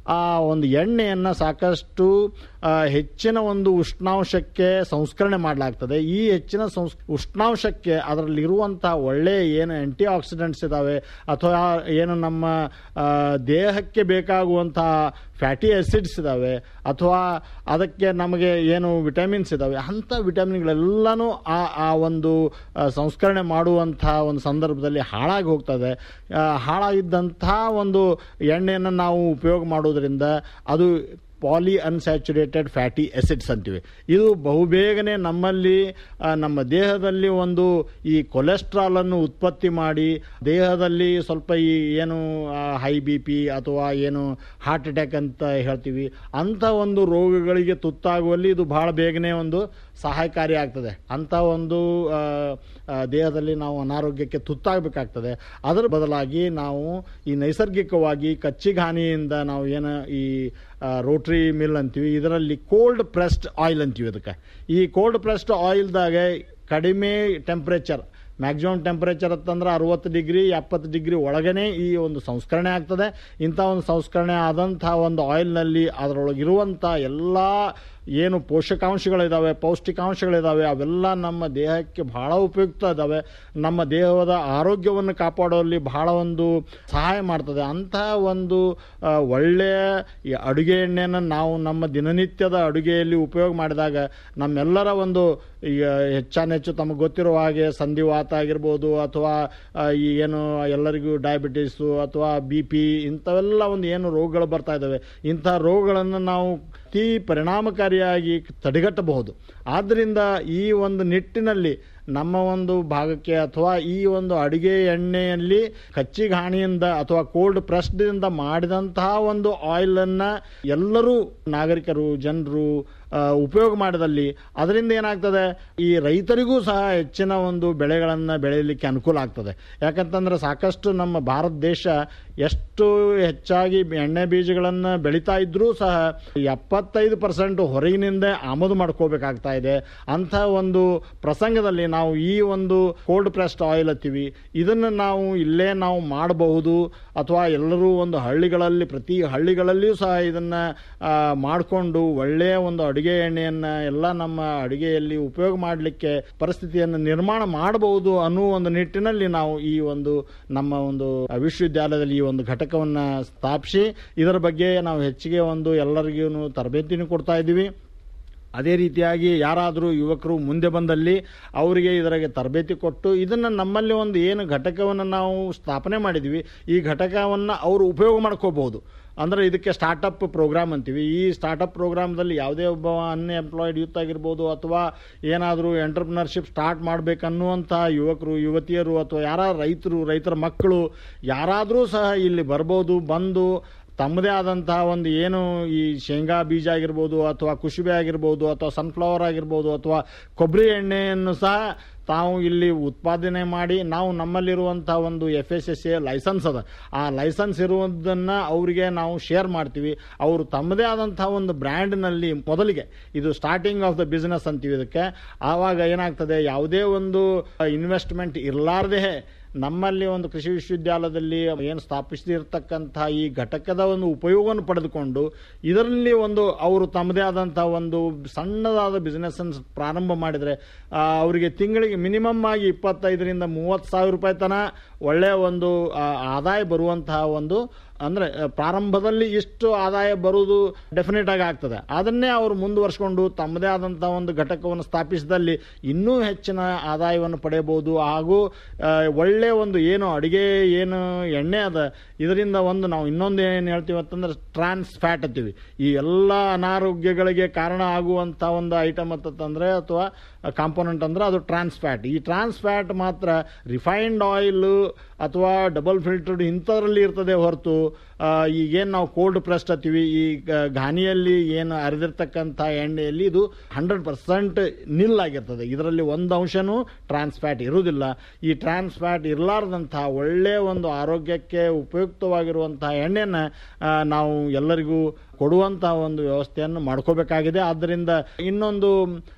ಆ ಒಂದು ಎಣ್ಣೆಯನ್ನು ಸಾಕಷ್ಟು ಆ, ಹೆಚ್ಚಿನ ಒಂದು ಉಷ್ಣಾಂಶಕ್ಕೆ ಸಂಸ್ಕರಣೆ ಮಾಡಲಾಗ್ತದೆ ಈ ಹೆಚ್ಚಿನ ಸಂಸ್ ಉಷ್ಣಾಂಶಕ್ಕೆ ಅದರಲ್ಲಿರುವಂಥ ಒಳ್ಳೆಯ ಏನು ಆಂಟಿ ಆಕ್ಸಿಡೆಂಟ್ಸ್ ಇದ್ದಾವೆ ಅಥವಾ ಏನು ನಮ್ಮ ಆ, ದೇಹಕ್ಕೆ ಬೇಕಾಗುವಂತಹ ಫ್ಯಾಟಿ ಆಸಿಡ್ಸ್ ಇದ್ದಾವೆ ಅಥವಾ ಅದಕ್ಕೆ ನಮಗೆ ಏನು ವಿಟಮಿನ್ಸ್ ಇದ್ದಾವೆ ಅಂಥ ವಿಟಮಿನ್ಗಳೆಲ್ಲನೂ ಆ ಆ ಒಂದು ಆ, ಸಂಸ್ಕರಣೆ ಮಾಡುವಂಥ ಒಂದು ಸಂದರ್ಭದಲ್ಲಿ ಹಾಳಾಗಿ ಹೋಗ್ತದೆ ಆ, ಹಾಳಾಗಿದ್ದಂಥ ಒಂದು ಎಣ್ಣೆಯನ್ನು ನಾವು ಉಪಯೋಗ ಮಾಡೋದ್ರಿಂದ ಅದು ಪಾಲಿ ಅನ್ಸ್ಯಾಚುರೇಟೆಡ್ ಫ್ಯಾಟಿ ಎಸಿಡ್ಸ್ ಅಂತೀವಿ ಇದು ಬಹುಬೇಗನೆ ನಮ್ಮಲ್ಲಿ ಆ, ನಮ್ಮ ದೇಹದಲ್ಲಿ ಒಂದು ಈ ಕೊಲೆಸ್ಟ್ರಾಲ್ ಅನ್ನು ಉತ್ಪತ್ತಿ ಮಾಡಿ ದೇಹದಲ್ಲಿ ಸ್ವಲ್ಪ ಈ ಏನು ಹೈ ಬಿ ಪಿ ಅಥವಾ ಏನು ಹಾರ್ಟ್ ಅಟ್ಯಾಕ್ ಅಂತ ಹೇಳ್ತೀವಿ ಅಂಥ ಒಂದು ರೋಗಗಳಿಗೆ ತುತ್ತಾಗುವಲ್ಲಿ ಇದು ಬಹಳ ಬೇಗನೆ ಒಂದು ಸಹಾಯಕಾರಿ ಆಗ್ತದೆ ಅಂಥ ಒಂದು ಆ, ಆ, ದೇಹದಲ್ಲಿ ನಾವು ಅನಾರೋಗ್ಯಕ್ಕೆ ತುತ್ತಾಗಬೇಕಾಗ್ತದೆ ಅದರ ಬದಲಾಗಿ ನಾವು ಈ ನೈಸರ್ಗಿಕವಾಗಿ ಕಚ್ಚಿಘಾನಿಯಿಂದ ನಾವು ಏನು ಈ ರೋಟ್ರಿ ಮಿಲ್ ಅಂತೀವಿ ಇದರಲ್ಲಿ ಕೋಲ್ಡ್ ಪ್ರೆಸ್ಡ್ ಆಯಿಲ್ ಅಂತೀವಿ ಅದಕ್ಕೆ ಈ ಕೋಲ್ಡ್ ಪ್ರೆಸ್ಡ್ ಆಯಿಲ್ದಾಗ ಕಡಿಮೆ ಟೆಂಪ್ರೇಚರ್ ಮ್ಯಾಕ್ಸಿಮಮ್ ಟೆಂಪರೇಚರ್ ಅಂತಂದ್ರೆ ಅರವತ್ತು ಡಿಗ್ರಿ ಎಪ್ಪತ್ತು ಡಿಗ್ರಿ ಒಳಗನೆ ಈ ಒಂದು ಸಂಸ್ಕರಣೆ ಆಗ್ತದೆ ಇಂಥ ಒಂದು ಸಂಸ್ಕರಣೆ ಆದಂಥ ಒಂದು ಆಯಿಲ್ನಲ್ಲಿ ಅದರೊಳಗಿರುವಂಥ ಎಲ್ಲ ಏನು ಪೋಷಕಾಂಶಗಳಿದ್ದಾವೆ ಪೌಷ್ಟಿಕಾಂಶಗಳಿದ್ದಾವೆ ಅವೆಲ್ಲ ನಮ್ಮ ದೇಹಕ್ಕೆ ಬಹಳ ಉಪಯುಕ್ತ ಇದ್ದಾವೆ ನಮ್ಮ ದೇಹದ ಆರೋಗ್ಯವನ್ನು ಕಾಪಾಡುವಲ್ಲಿ ಬಹಳ ಒಂದು ಸಹಾಯ ಮಾಡ್ತದೆ ಅಂತಹ ಒಂದು ಆ, ಒಳ್ಳೆಯ ಈ ಅಡುಗೆ ಎಣ್ಣೆಯನ್ನು ನಾವು ನಮ್ಮ ದಿನನಿತ್ಯದ ಅಡುಗೆಯಲ್ಲಿ ಉಪಯೋಗ ಮಾಡಿದಾಗ ನಮ್ಮೆಲ್ಲರ ಒಂದು ಈಗ ಹೆಚ್ಚಾನೆಚ್ಚು ತಮಗೆ ಗೊತ್ತಿರುವ ಹಾಗೆ ಸಂಧಿವಾತ ಆಗಿರ್ಬೋದು ಅಥವಾ ಆ, ಈ ಏನು ಎಲ್ಲರಿಗೂ ಡಯಾಬಿಟೀಸು ಅಥವಾ ಬಿ ಪಿ ಇಂಥವೆಲ್ಲ ಒಂದು ಏನು ರೋಗಗಳು ಬರ್ತಾ ಇದ್ದಾವೆ ಇಂಥ ರೋಗಗಳನ್ನು ನಾವು ಅತಿ ಪರಿಣಾಮಕಾರಿಯಾಗಿ ತಡೆಗಟ್ಟಬಹುದು ಆದ್ದರಿಂದ ಈ ಒಂದು ನಿಟ್ಟಿನಲ್ಲಿ ನಮ್ಮ ಒಂದು ಭಾಗಕ್ಕೆ ಅಥವಾ ಈ ಒಂದು ಅಡುಗೆ ಎಣ್ಣೆಯಲ್ಲಿ ಕಚ್ಚಿಘಾಣಿಯಿಂದ ಅಥವಾ ಕೋಲ್ಡ್ ಪ್ರೆಸ್ಡ್ದಿಂದ ಮಾಡಿದಂತಹ ಒಂದು ಆಯಿಲನ್ನು ಎಲ್ಲರೂ ನಾಗರಿಕರು ಜನರು ಆ, ಉಪಯೋಗ ಮಾಡಿದಲ್ಲಿ ಅದರಿಂದ ಏನಾಗ್ತದೆ ಈ ರೈತರಿಗೂ ಸಹ ಹೆಚ್ಚಿನ ಒಂದು ಬೆಳೆಗಳನ್ನು ಬೆಳೆಯಲಿಕ್ಕೆ ಅನುಕೂಲ ಆಗ್ತದೆ ಯಾಕಂತಂದ್ರೆ ಸಾಕಷ್ಟು ನಮ್ಮ ಭಾರತ ದೇಶ ಎಷ್ಟು ಹೆಚ್ಚಾಗಿ ಎಣ್ಣೆ ಬೀಜಗಳನ್ನು ಬೆಳೀತಾ ಇದ್ರೂ ಸಹ ಎಪ್ಪತ್ತೈದು ಪರ್ಸೆಂಟ್ ಹೊರಗಿನಿಂದ ಆಮದು ಮಾಡ್ಕೋಬೇಕಾಗ್ತಾ ಇದೆ ಅಂಥ ಒಂದು ಪ್ರಸಂಗದಲ್ಲಿ ನಾವು ಈ ಒಂದು ಕೋಲ್ಡ್ ಪ್ರೆಸ್ಡ್ ಆಯಿಲ್ ಹತ್ತೀವಿ ಇದನ್ನು ನಾವು ಇಲ್ಲೇ ನಾವು ಮಾಡಬಹುದು ಅಥವಾ ಎಲ್ಲರೂ ಒಂದು ಹಳ್ಳಿಗಳಲ್ಲಿ ಪ್ರತಿ ಹಳ್ಳಿಗಳಲ್ಲಿಯೂ ಸಹ ಇದನ್ನು ಮಾಡಿಕೊಂಡು ಒಳ್ಳೆಯ ಒಂದು ಅಡುಗೆ ಎಣ್ಣೆಯನ್ನು ಎಲ್ಲ ನಮ್ಮ ಅಡುಗೆಯಲ್ಲಿ ಉಪಯೋಗ ಮಾಡಲಿಕ್ಕೆ ಪರಿಸ್ಥಿತಿಯನ್ನು ನಿರ್ಮಾಣ ಮಾಡಬಹುದು ಅನ್ನುವ ಒಂದು ನಿಟ್ಟಿನಲ್ಲಿ ನಾವು ಈ ಒಂದು ನಮ್ಮ ಒಂದು ವಿಶ್ವವಿದ್ಯಾಲಯದಲ್ಲಿ ಈ ಒಂದು ಘಟಕವನ್ನು ಸ್ಥಾಪಿಸಿ ಇದರ ಬಗ್ಗೆ ನಾವು ಹೆಚ್ಚಿಗೆ ಒಂದು ಎಲ್ಲರಿಗೂ ತರಬೇತಿನೂ ಕೊಡ್ತಾ ಇದ್ದೀವಿ ಅದೇ ರೀತಿಯಾಗಿ ಯಾರಾದರೂ ಯುವಕರು ಮುಂದೆ ಬಂದಲ್ಲಿ ಅವರಿಗೆ ಇದರಾಗೆ ತರಬೇತಿ ಕೊಟ್ಟು ಇದನ್ನು ನಮ್ಮಲ್ಲಿ ಒಂದು ಏನು ಘಟಕವನ್ನು ನಾವು ಸ್ಥಾಪನೆ ಮಾಡಿದ್ವಿ ಈ ಘಟಕವನ್ನು ಅವರು ಉಪಯೋಗ ಮಾಡ್ಕೋಬಹುದು ಅಂದರೆ ಇದಕ್ಕೆ ಸ್ಟಾರ್ಟಪ್ ಪ್ರೋಗ್ರಾಮ್ ಅಂತೀವಿ ಈ ಸ್ಟಾರ್ಟಪ್ ಪ್ರೋಗ್ರಾಮ್ದಲ್ಲಿ ಯಾವುದೇ ಒಬ್ಬ ಅನ್ಎಂಪ್ಲಾಯ್ಡ್ ಯೂತ್ ಆಗಿರ್ಬೋದು ಅಥವಾ ಏನಾದರೂ ಎಂಟರ್ಪ್ರಿನರ್ಶಿಪ್ ಸ್ಟಾರ್ಟ್ ಮಾಡಬೇಕನ್ನುವಂಥ ಯುವಕರು ಯುವತಿಯರು ಅಥವಾ ಯಾರ ರೈತರು ರೈತರ ಮಕ್ಕಳು ಯಾರಾದರೂ ಸಹ ಇಲ್ಲಿ ಬರ್ಬೋದು ಬಂದು ತಮ್ಮದೇ ಆದಂತಹ ಒಂದು ಏನು ಈ ಶೇಂಗಾ ಬೀಜ ಆಗಿರ್ಬೋದು ಅಥವಾ ಕುಶುಬೆ ಆಗಿರ್ಬೋದು ಅಥವಾ ಸನ್ಫ್ಲವರ್ ಆಗಿರ್ಬೋದು ಅಥವಾ ಕೊಬ್ಬರಿ ಎಣ್ಣೆಯನ್ನು ಸಹ ತಾವು ಇಲ್ಲಿ ಉತ್ಪಾದನೆ ಮಾಡಿ ನಾವು ನಮ್ಮಲ್ಲಿರುವಂಥ ಒಂದು F S S A licence ಅದ ಆ ಲೈಸೆನ್ಸ್ ಇರುವುದನ್ನು ಅವರಿಗೆ ನಾವು ಶೇರ್ ಮಾಡ್ತೀವಿ ಅವರು ತಮ್ಮದೇ ಆದಂಥ ಒಂದು ಬ್ರ್ಯಾಂಡ್ನಲ್ಲಿ ಮೊದಲಿಗೆ ಇದು ಸ್ಟಾರ್ಟಿಂಗ್ ಆಫ್ ದ ಬಿಸ್ನೆಸ್ ಅಂತೀವಿ ಇದಕ್ಕೆ ಆವಾಗ ಏನಾಗ್ತದೆ ಯಾವುದೇ ಒಂದು ಇನ್ವೆಸ್ಟ್ಮೆಂಟ್ ಇರಲಾರ್ದೇ ನಮ್ಮಲ್ಲಿ ಒಂದು ಕೃಷಿ ವಿಶ್ವವಿದ್ಯಾಲಯದಲ್ಲಿ ಏನು ಸ್ಥಾಪಿಸಿರ್ತಕ್ಕಂಥ ಈ ಘಟಕದ ಒಂದು ಉಪಯೋಗವನ್ನು ಪಡೆದುಕೊಂಡು ಇದರಲ್ಲಿ ಒಂದು ಅವರು ತಮ್ಮದೇ ಆದಂಥ ಒಂದು ಸಣ್ಣದಾದ ಬಿಸ್ನೆಸ್ ಅನ್ನು ಪ್ರಾರಂಭ ಮಾಡಿದರೆ ಆ, ಅವರಿಗೆ ತಿಂಗಳಿಗೆ ಮಿನಿಮಮ್ ಆಗಿ ಇಪ್ಪತ್ತೈದರಿಂದ ಮೂವತ್ತು ಸಾವಿರ ರೂಪಾಯಿ ತನ ಒಳ್ಳೆಯ ಒಂದು ಆ, ಆದಾಯ ಬರುವಂತಹ ಒಂದು ಅಂದರೆ ಪ್ರಾರಂಭದಲ್ಲಿ ಇಷ್ಟು ಆದಾಯ ಬರುವುದು ಡೆಫಿನೆಟ್ ಆಗಿ ಆಗ್ತದೆ ಅದನ್ನೇ ಅವರು ಮುಂದುವರ್ಸ್ಕೊಂಡು ತಮ್ಮದೇ ಆದಂಥ ಒಂದು ಘಟಕವನ್ನು ಸ್ಥಾಪಿಸಿದಲ್ಲಿ ಇನ್ನೂ ಹೆಚ್ಚಿನ ಆದಾಯವನ್ನು ಪಡೆಯಬಹುದು ಹಾಗೂ ಆ, ಒಳ್ಳೆಯ ಒಂದು ಏನು ಅಡುಗೆ ಏನು ಎಣ್ಣೆ ಅದ ಇದರಿಂದ ಒಂದು ನಾವು ಇನ್ನೊಂದು ಏನು ಹೇಳ್ತೀವಿ ಅಂತಂದ್ರೆ ಟ್ರಾನ್ಸ್ ಫ್ಯಾಟ್ ಅಂತೀವಿ ಈ ಎಲ್ಲ ಅನಾರೋಗ್ಯಗಳಿಗೆ ಕಾರಣ ಆಗುವಂಥ ಒಂದು ಐಟಮ್ ಅಂತಂದ್ರೆ ಅಥವಾ ಕಾಂಪೋನೆಂಟ್ ಅಂದ್ರೆ ಅದು ಟ್ರಾನ್ಸ್ ಫ್ಯಾಟ್ ಈ ಟ್ರಾನ್ಸ್ ಫ್ಯಾಟ್ ಮಾತ್ರ ರಿಫೈನ್ಡ್ ಆಯಿಲ್ ಅಥವಾ ಡಬಲ್ ಫಿಲ್ಟರ್ಡ್ ಇಂಥದ್ರಲ್ಲಿ ಇರ್ತದೆ ಹೊರತು ಆ, ಈಗೇನು ನಾವು ಕೋಲ್ಡ್ ಪ್ರೆಸ್ಟ್ ಹತ್ತೀವಿ ಈ ಗ- ಘಾನಿಯಲ್ಲಿ ಏನು ಅರಿದಿರ್ತಕ್ಕಂಥ ಎಣ್ಣೆಯಲ್ಲಿ ಇದು ಹಂಡ್ರೆಡ್ ಪರ್ಸೆಂಟ್ ನಿಲ್ ಆಗಿರ್ತದೆ ಇದರಲ್ಲಿ ಒಂದು ಅಂಶನೂ ಟ್ರಾನ್ಸ್ ಫ್ಯಾಟ್ ಇರುವುದಿಲ್ಲ ಈ ಟ್ರಾನ್ಸ್ ಫ್ಯಾಟ್ ಇರಲಾರ್ದಂಥ ಒಳ್ಳೆಯ ಒಂದು ಆರೋಗ್ಯಕ್ಕೆ ಉಪಯುಕ್ತವಾಗಿರುವಂತಹ ಎಣ್ಣೆಯನ್ನು ಆ, ನಾವು ಎಲ್ಲರಿಗೂ ಕೊಡುವಂತಹ ಒಂದು ವ್ಯವಸ್ಥೆಯನ್ನು ಮಾಡ್ಕೋಬೇಕಾಗಿದೆ ಆದ್ದರಿಂದ ಇನ್ನೊಂದು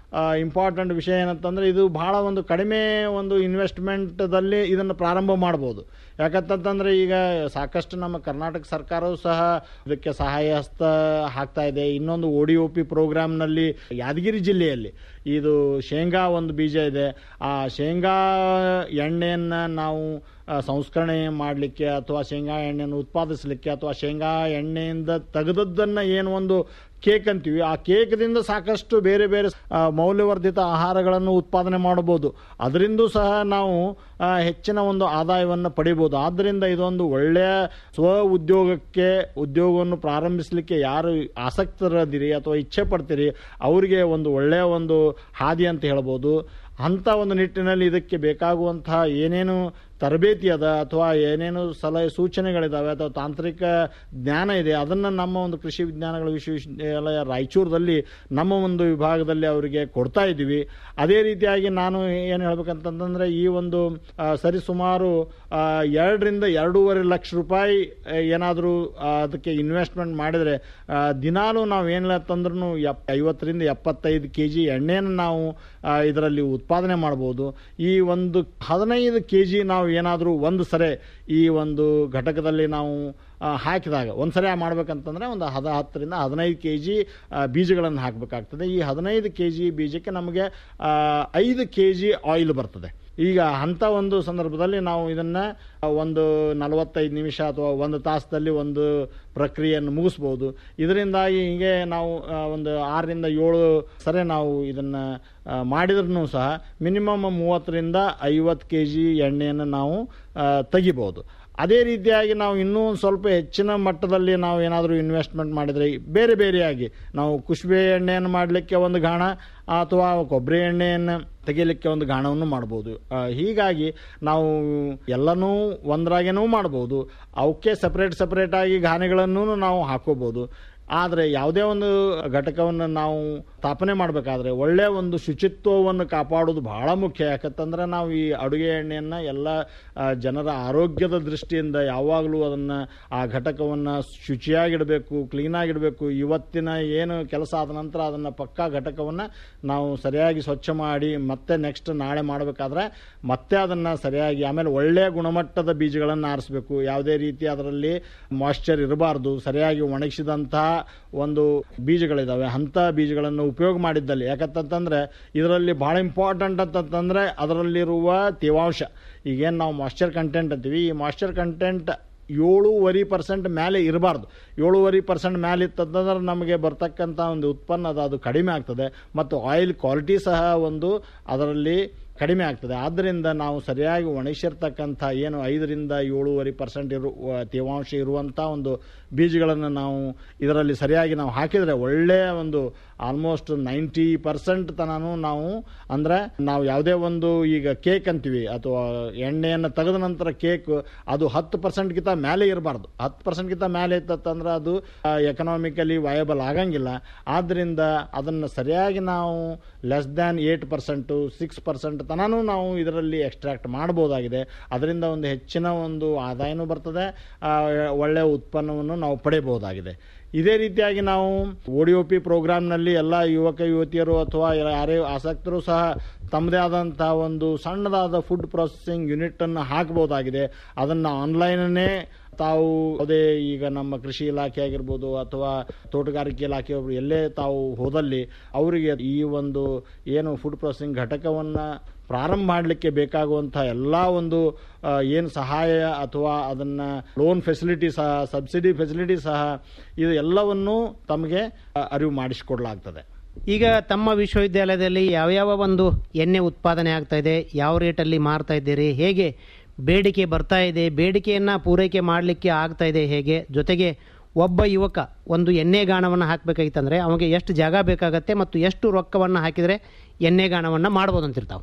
ಇಂಪಾರ್ಟೆಂಟ್ ವಿಷಯ ಏನಂತಂದರೆ ಇದು ಬಹಳ ಒಂದು ಕಡಿಮೆ ಒಂದು ಇನ್ವೆಸ್ಟ್ಮೆಂಟ್ದಲ್ಲಿ ಇದನ್ನು ಪ್ರಾರಂಭ ಮಾಡ್ಬೋದು ಯಾಕಂತಂತಂದರೆ ಈಗ ಸಾಕಷ್ಟು ನಮ್ಮ ಕರ್ನಾಟಕ ಸರ್ಕಾರವು ಸಹ ಇದಕ್ಕೆ ಸಹಾಯ ಹಸ್ತ ಹಾಕ್ತಾ ಇದೆ ಇನ್ನೊಂದು ಒ ಡಿ ಒ ಪಿ ಪ್ರೋಗ್ರಾಮ್ನಲ್ಲಿ ಯಾದಗಿರಿ ಜಿಲ್ಲೆಯಲ್ಲಿ ಇದು ಶೇಂಗಾ ಒಂದು ಬೀಜ ಇದೆ ಆ ಶೇಂಗಾ ಎಣ್ಣೆಯನ್ನು ನಾವು ಆ, ಸಂಸ್ಕರಣೆ ಮಾಡಲಿಕ್ಕೆ ಅಥವಾ ಶೇಂಗಾ ಎಣ್ಣೆಯನ್ನು ಉತ್ಪಾದಿಸಲಿಕ್ಕೆ ಅಥವಾ ಶೇಂಗಾ ಎಣ್ಣೆಯಿಂದ ತೆಗೆದದ್ದನ್ನು ಏನು ಒಂದು ಕೇಕ್ ಅಂತೀವಿ ಆ ಕೇಕ್ದಿಂದ ಸಾಕಷ್ಟು ಬೇರೆ ಬೇರೆ ಆ, ಮೌಲ್ಯವರ್ಧಿತ ಆಹಾರಗಳನ್ನು ಉತ್ಪಾದನೆ ಮಾಡಬಹುದು ಅದರಿಂದ ಸಹ ನಾವು ಆ, ಹೆಚ್ಚಿನ ಒಂದು ಆದಾಯವನ್ನು ಪಡಿಬೋದು ಆದ್ದರಿಂದ ಇದೊಂದು ಒಳ್ಳೆಯ ಸ್ವ ಉದ್ಯೋಗಕ್ಕೆ ಉದ್ಯೋಗವನ್ನು ಪ್ರಾರಂಭಿಸಲಿಕ್ಕೆ ಯಾರು ಆಸಕ್ತರದಿರಿ ಅಥವಾ ಇಚ್ಛೆ ಪಡ್ತೀರಿ ಅವರಿಗೆ ಒಂದು ಒಳ್ಳೆಯ ಒಂದು ಹಾದಿ ಅಂತ ಹೇಳ್ಬೋದು ಅಂಥ ಒಂದು ನಿಟ್ಟಿನಲ್ಲಿ ಇದಕ್ಕೆ ಬೇಕಾಗುವಂತಹ ಏನೇನು ತರಬೇತಿ ಅದ ಅಥವಾ ಏನೇನು ಸಲಹೆ ಸೂಚನೆಗಳಿದ್ದಾವೆ ಅಥವಾ ತಾಂತ್ರಿಕ ಜ್ಞಾನ ಇದೆ ಅದನ್ನು ನಮ್ಮ ಒಂದು ಕೃಷಿ ವಿಜ್ಞಾನಗಳ ವಿಶ್ವವಿದ್ಯಾಲಯ ರಾಯಚೂರದಲ್ಲಿ ನಮ್ಮ ಒಂದು ವಿಭಾಗದಲ್ಲಿ ಅವರಿಗೆ ಕೊಡ್ತಾ ಇದ್ದೀವಿ ಅದೇ ರೀತಿಯಾಗಿ ನಾನು ಏನು ಹೇಳ್ಬೇಕಂತಂದ್ರೆ ಈ ಒಂದು ಆ, ಸರಿಸುಮಾರು ಆ, ಎರಡರಿಂದ ಎರಡೂವರೆ ಲಕ್ಷ ರೂಪಾಯಿ ಏನಾದರೂ ಅದಕ್ಕೆ ಇನ್ವೆಸ್ಟ್ಮೆಂಟ್ ಮಾಡಿದರೆ ಆ, ದಿನಾಲೂ ನಾವು ಏನಿಲ್ಲ ತಂದ್ರೂ ಎಪ್ ಐವತ್ತರಿಂದ ಎಪ್ಪತ್ತೈದು ಕೆ ಜಿ ಎಣ್ಣೆಯನ್ನು ನಾವು ಇದರಲ್ಲಿ ಉತ್ಪಾದನೆ ಮಾಡ್ಬೋದು ಈ ಒಂದು ಹದಿನೈದು ಕೆ ಜಿ ನಾವು ಏನಾದರೂ ಒಂದು ಸರೆ ಈ ಒಂದು ಘಟಕದಲ್ಲಿ ನಾವು ಆ, ಹಾಕಿದಾಗ ಒಂದು ಸರಿ ಮಾಡ್ಬೇಕಂತಂದರೆ ಒಂದು ಹದ ಹತ್ತರಿಂದ ಹದಿನೈದು ಕೆ ಜಿ ಬೀಜಗಳನ್ನು ಹಾಕಬೇಕಾಗ್ತದೆ ಈ ಹದಿನೈದು ಕೆ ಜಿ ಬೀಜಕ್ಕೆ ನಮಗೆ ಆ, ಐದು ಕೆ ಜಿ ಆಯಿಲ್ ಬರ್ತದೆ ಈಗ ಅಂಥ ಒಂದು ಸಂದರ್ಭದಲ್ಲಿ ನಾವು ಇದನ್ನು ಒಂದು ನಲವತ್ತೈದು ನಿಮಿಷ ಅಥವಾ ಒಂದು ತಾಸದಲ್ಲಿ ಒಂದು ಪ್ರಕ್ರಿಯೆಯನ್ನು ಮುಗಿಸ್ಬೋದು ಇದರಿಂದಾಗಿ ಹೀಗೆ ನಾವು ಆ, ಒಂದು ಆರರಿಂದ ಏಳು ಸರಿ ನಾವು ಇದನ್ನು ಮಾಡಿದ್ರೂ ಸಹ ಮಿನಿಮಮ್ ಮೂವತ್ತರಿಂದ ಐವತ್ತು ಕೆ ಜಿ ಎಣ್ಣೆಯನ್ನು ನಾವು ಆ, ತೆಗಿಬೋದು ಅದೇ ರೀತಿಯಾಗಿ ನಾವು ಇನ್ನೂ ಒಂದು ಸ್ವಲ್ಪ ಹೆಚ್ಚಿನ ಮಟ್ಟದಲ್ಲಿ ನಾವು ಏನಾದರೂ ಇನ್ವೆಸ್ಟ್ಮೆಂಟ್ ಮಾಡಿದರೆ ಬೇರೆ ಬೇರೆಯಾಗಿ ನಾವು ಕುಸುಬೆ ಎಣ್ಣೆಯನ್ನು ಮಾಡಲಿಕ್ಕೆ ಒಂದು ಗಾಣ ಅಥವಾ ಕೊಬ್ಬರಿ ಎಣ್ಣೆಯನ್ನು ತೆಗಿಲಿಕ್ಕೆ ಒಂದು ಗಾಣವನ್ನು ಮಾಡ್ಬೋದು ಆ, ಹೀಗಾಗಿ ನಾವು ಎಲ್ಲನೂ ಒಂದರಾಗೇನೂ ಮಾಡ್ಬೋದು ಅವಕ್ಕೆ ಸಪ್ರೇಟ್ ಸಪ್ರೇಟಾಗಿ ಗಾನೆಗಳನ್ನು ನಾವು ಹಾಕೋಬೋದು ಆದರೆ ಯಾವುದೇ ಒಂದು ಘಟಕವನ್ನು ನಾವು ಸ್ಥಾಪನೆ ಮಾಡಬೇಕಾದ್ರೆ ಒಳ್ಳೆಯ ಒಂದು ಶುಚಿತ್ವವನ್ನು ಕಾಪಾಡೋದು ಬಹಳ ಮುಖ್ಯ ಯಾಕಂತಂದ್ರೆ ನಾವು ಈ ಅಡುಗೆ ಎಣ್ಣೆಯನ್ನು ಎಲ್ಲ ಆ, ಜನರ ಆರೋಗ್ಯದ ದೃಷ್ಟಿಯಿಂದ ಯಾವಾಗಲೂ ಅದನ್ನು ಆ ಘಟಕವನ್ನು ಶುಚಿಯಾಗಿಡಬೇಕು ಕ್ಲೀನಾಗಿಡಬೇಕು ಇವತ್ತಿನ ಏನು ಕೆಲಸ ಆದ ನಂತರ ಅದನ್ನು ಪಕ್ಕಾ ಘಟಕವನ್ನು ನಾವು ಸರಿಯಾಗಿ ಸ್ವಚ್ಛ ಮಾಡಿ ಮತ್ತೆ ನೆಕ್ಸ್ಟ್ ನಾಳೆ ಮಾಡಬೇಕಾದ್ರೆ ಮತ್ತೆ ಅದನ್ನು ಸರಿಯಾಗಿ ಆಮೇಲೆ ಒಳ್ಳೆಯ ಗುಣಮಟ್ಟದ ಬೀಜಗಳನ್ನು ಆರಿಸಬೇಕು ಯಾವುದೇ ರೀತಿ ಅದರಲ್ಲಿ ಮಾಯ್ಶ್ಚರ್ ಇರಬಾರ್ದು ಸರಿಯಾಗಿ ಒಣಗಿಸಿದಂತಹ ಒಂದು ಬೀಜಗಳಿದ್ದಾವೆ ಅಂಥ ಬೀಜಗಳನ್ನು ಉಪಯೋಗ ಮಾಡಿದ್ದಲ್ಲಿ ಯಾಕಂತಂದ್ರೆ ಇದರಲ್ಲಿ ಭಾಳ ಇಂಪಾರ್ಟೆಂಟ್ ಅಂತಂತಂದರೆ ಅದರಲ್ಲಿರುವ ತೇವಾಂಶ ಈಗೇನು ನಾವು ಮಾಯ್ಶ್ಚರ್ ಕಂಟೆಂಟ್ ಅಂತೀವಿ ಈ ಮಾಯ್ಶ್ಚರ್ ಕಂಟೆಂಟ್ ಏಳೂವರೆ ಪರ್ಸೆಂಟ್ ಮೇಲೆ ಇರಬಾರ್ದು ಏಳೂವರೆ ಪರ್ಸೆಂಟ್ ಮೇಲೆ ಇತ್ತಂತಂದ್ರೆ ನಮಗೆ ಬರ್ತಕ್ಕಂಥ ಒಂದು ಉತ್ಪನ್ನ ಅದು ಅದು ಕಡಿಮೆ ಆಗ್ತದೆ ಮತ್ತು ಆಯಿಲ್ ಕ್ವಾಲಿಟಿ ಸಹ ಒಂದು ಅದರಲ್ಲಿ ಕಡಿಮೆ ಆಗ್ತದೆ ಆದ್ದರಿಂದ ನಾವು ಸರಿಯಾಗಿ ಒಣಗಿಸಿರ್ತಕ್ಕಂಥ ಏನು ಐದರಿಂದ ಏಳೂವರೆ ಪರ್ಸೆಂಟ್ ಇರು ತೇವಾಂಶ ಇರುವಂಥ ಒಂದು ಬೀಜಗಳನ್ನು ನಾವು ಇದರಲ್ಲಿ ಸರಿಯಾಗಿ ನಾವು ಹಾಕಿದರೆ ಒಳ್ಳೆಯ ಒಂದು ಆಲ್ಮೋಸ್ಟ್ ನೈಂಟಿ ಪರ್ಸೆಂಟ್ ತನೂ ನಾವು ಅಂದರೆ ನಾವು ಯಾವುದೇ ಒಂದು ಈಗ ಕೇಕ್ ಅಂತೀವಿ ಅಥವಾ ಎಣ್ಣೆಯನ್ನು ತೆಗೆದ ನಂತರ ಕೇಕ್ ಅದು ಹತ್ತು ಪರ್ಸೆಂಟ್ಗಿಂತ ಮೇಲೆ ಇರಬಾರ್ದು ಹತ್ತು ಪರ್ಸೆಂಟ್ಗಿಂತ ಮೇಲೆ ಇತ್ತಂದ್ರೆ ಅದು ಎಕನಾಮಿಕಲಿ ವಯಬಲ್ ಆಗಂಗಿಲ್ಲ ಆದ್ದರಿಂದ ಅದನ್ನು ಸರಿಯಾಗಿ ನಾವು less than eight percent six percent ತನೂ ನಾವು ಇದರಲ್ಲಿ ಎಕ್ಸ್ಟ್ರಾಕ್ಟ್ ಮಾಡ್ಬೋದಾಗಿದೆ ಅದರಿಂದ ಒಂದು ಹೆಚ್ಚಿನ ಒಂದು ಆದಾಯನೂ ಬರ್ತದೆ ಆ, ಒಳ್ಳೆಯ ಉತ್ಪನ್ನವನ್ನು ನಾವು ಪಡೆಯಬಹುದಾಗಿದೆ ಇದೇ ರೀತಿಯಾಗಿ ನಾವು ಒ ಡಿ ಒ ಪಿ ಪ್ರೋಗ್ರಾಮ್ನಲ್ಲಿ ಎಲ್ಲ ಯುವಕ ಯುವತಿಯರು ಅಥವಾ ಯಾರೇ ಆಸಕ್ತರು ಸಹ ತಮ್ಮದೇ ಆದಂಥ ಒಂದು ಸಣ್ಣದಾದ ಫುಡ್ ಪ್ರೊಸೆಸಿಂಗ್ ಯೂನಿಟನ್ನು ಹಾಕಬಹುದಾಗಿದೆ ಅದನ್ನು ಆನ್ಲೈನನ್ನೇ ತಾವು ಅದೇ ಈಗ ನಮ್ಮ ಕೃಷಿ ಇಲಾಖೆ ಆಗಿರ್ಬೋದು ಅಥವಾ ತೋಟಗಾರಿಕೆ ಇಲಾಖೆ ಎಲ್ಲೇ ತಾವು ಹೋದಲ್ಲಿ ಅವರಿಗೆ ಈ ಒಂದು ಏನು ಫುಡ್ ಪ್ರೊಸೆಸಿಂಗ್ ಘಟಕವನ್ನು ಪ್ರಾರಂಭ ಮಾಡಲಿಕ್ಕೆ ಬೇಕಾಗುವಂಥ ಎಲ್ಲ ಒಂದು ಆ, ಏನು ಸಹಾಯ ಅಥವಾ ಅದನ್ನು ಲೋನ್ ಫೆಸಿಲಿಟಿ ಸಹ ಸಬ್ಸಿಡಿ ಫೆಸಿಲಿಟಿ ಸಹ ಇದು ಎಲ್ಲವನ್ನೂ ತಮಗೆ ಆ, ಅರಿವು ಮಾಡಿಸಿಕೊಡ್ಲಾಗ್ತದೆ ಈಗ ತಮ್ಮ ವಿಶ್ವವಿದ್ಯಾಲಯದಲ್ಲಿ ಯಾವ್ಯಾವ ಒಂದು ಎಣ್ಣೆ ಉತ್ಪಾದನೆ ಆಗ್ತಾ ಇದೆ ಯಾವ ರೇಟಲ್ಲಿ ಮಾರ್ತಾ ಇದ್ದೀರಿ ಹೇಗೆ ಬೇಡಿಕೆ ಬರ್ತಾ ಇದೆ ಬೇಡಿಕೆಯನ್ನು ಪೂರೈಕೆ ಮಾಡಲಿಕ್ಕೆ ಆಗ್ತಾ ಇದೆ ಹೇಗೆ ಜೊತೆಗೆ ಒಬ್ಬ ಯುವಕ ಒಂದು ಎಣ್ಣೆ ಗಾಣವನ್ನು ಹಾಕಬೇಕಾಗಿತ್ತಂದ್ರೆ ಅವನಿಗೆ ಎಷ್ಟು ಜಾಗ ಬೇಕಾಗತ್ತೆ ಮತ್ತು ಎಷ್ಟು ರೊಕ್ಕವನ್ನು ಹಾಕಿದರೆ ಎಣ್ಣೆ ಗಾಣವನ್ನು ಮಾಡ್ಬೋದು ಅಂತಿರ್ತಾವೆ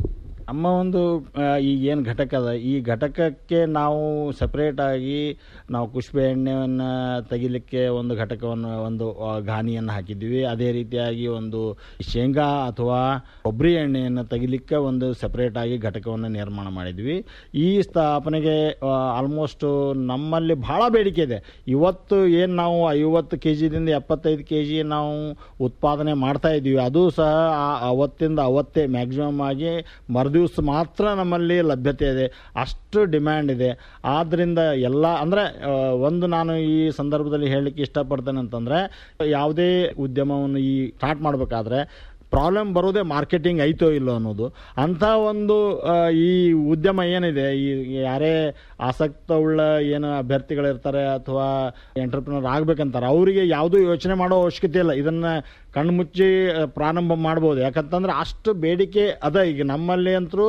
ನಮ್ಮ ಒಂದು ಆ, ಈಗ ಏನು ಘಟಕ ಅದ ಈ ಘಟಕಕ್ಕೆ ನಾವು ಸಪ್ರೇಟ್ ಆಗಿ ನಾವು ಕುಷ್ಬೆ ಎಣ್ಣೆಯನ್ನು ತೆಗಿಲಿಕ್ಕೆ ಒಂದು ಘಟಕವನ್ನು ಒಂದು ಆ, ಘಾನಿಯನ್ನು ಹಾಕಿದ್ವಿ ಅದೇ ರೀತಿಯಾಗಿ ಒಂದು ಶೇಂಗಾ ಅಥವಾ ಕೊಬ್ಬರಿ ಎಣ್ಣೆಯನ್ನು ತೆಗಿಲಿಕ್ಕೆ ಒಂದು ಸಪ್ರೇಟ್ ಆಗಿ ಘಟಕವನ್ನು ನಿರ್ಮಾಣ ಮಾಡಿದ್ವಿ ಈ ಸ್ಥಾಪನೆಗೆ ಆಲ್ಮೋಸ್ಟ್ ನಮ್ಮಲ್ಲಿ ಬಹಳ ಬೇಡಿಕೆ ಇದೆ ಇವತ್ತು ಏನು ನಾವು ಐವತ್ತು ಕೆ ಜಿದಿಂದ ಎಪ್ಪತ್ತೈದು ಕೆ ಜಿ ನಾವು ಉತ್ಪಾದನೆ ಮಾಡ್ತಾ ಇದ್ದೀವಿ ಅದು ಸಹ ಆ- ಅವತ್ತಿಂದ ಅವತ್ತೇ ಮ್ಯಾಕ್ಸಿಮಮ್ ಆಗಿ ಮರುದಿವ್ಸ ಮಾತ್ರ ನಮ್ಮಲ್ಲಿ ಲಭ್ಯತೆ ಇದೆ ಅಷ್ಟು ಡಿಮ್ಯಾಂಡ್ ಇದೆ ಆದ್ದರಿಂದ ಎಲ್ಲ ಅಂದರೆ ಒಂದು ನಾನು ಈ ಸಂದರ್ಭದಲ್ಲಿ ಹೇಳಲಿಕ್ಕೆ ಇಷ್ಟಪಡ್ತೇನೆ ಅಂತಂದರೆ ಯಾವುದೇ ಉದ್ಯಮವನ್ನು ಈ ಸ್ಟಾರ್ಟ್ ಮಾಡಬೇಕಾದ್ರೆ ಪ್ರಾಬ್ಲಮ್ ಬರೋದೇ ಮಾರ್ಕೆಟಿಂಗ್ ಐತೋ ಇಲ್ಲೋ ಅನ್ನೋದು ಅಂಥ ಒಂದು ಆ, ಈ ಉದ್ಯಮ ಏನಿದೆ ಈ ಯಾರೇ ಆಸಕ್ತ ಉಳ್ಳ ಏನು ಅಭ್ಯರ್ಥಿಗಳಿರ್ತಾರೆ ಅಥವಾ ಎಂಟರ್ಪ್ರಿನರ್ ಆಗ್ಬೇಕಂತಾರೆ ಅವರಿಗೆ ಯಾವುದೂ ಯೋಚನೆ ಮಾಡೋ ಅವಶ್ಯಕತೆ ಇಲ್ಲ ಇದನ್ನು ಕಣ್ಮುಚ್ಚಿ ಆ, ಪ್ರಾರಂಭ ಮಾಡ್ಬೋದು ಯಾಕಂತಂದ್ರೆ ಅಷ್ಟು ಬೇಡಿಕೆ ಅದ ಈಗ ನಮ್ಮಲ್ಲಿ ಅಂತರೂ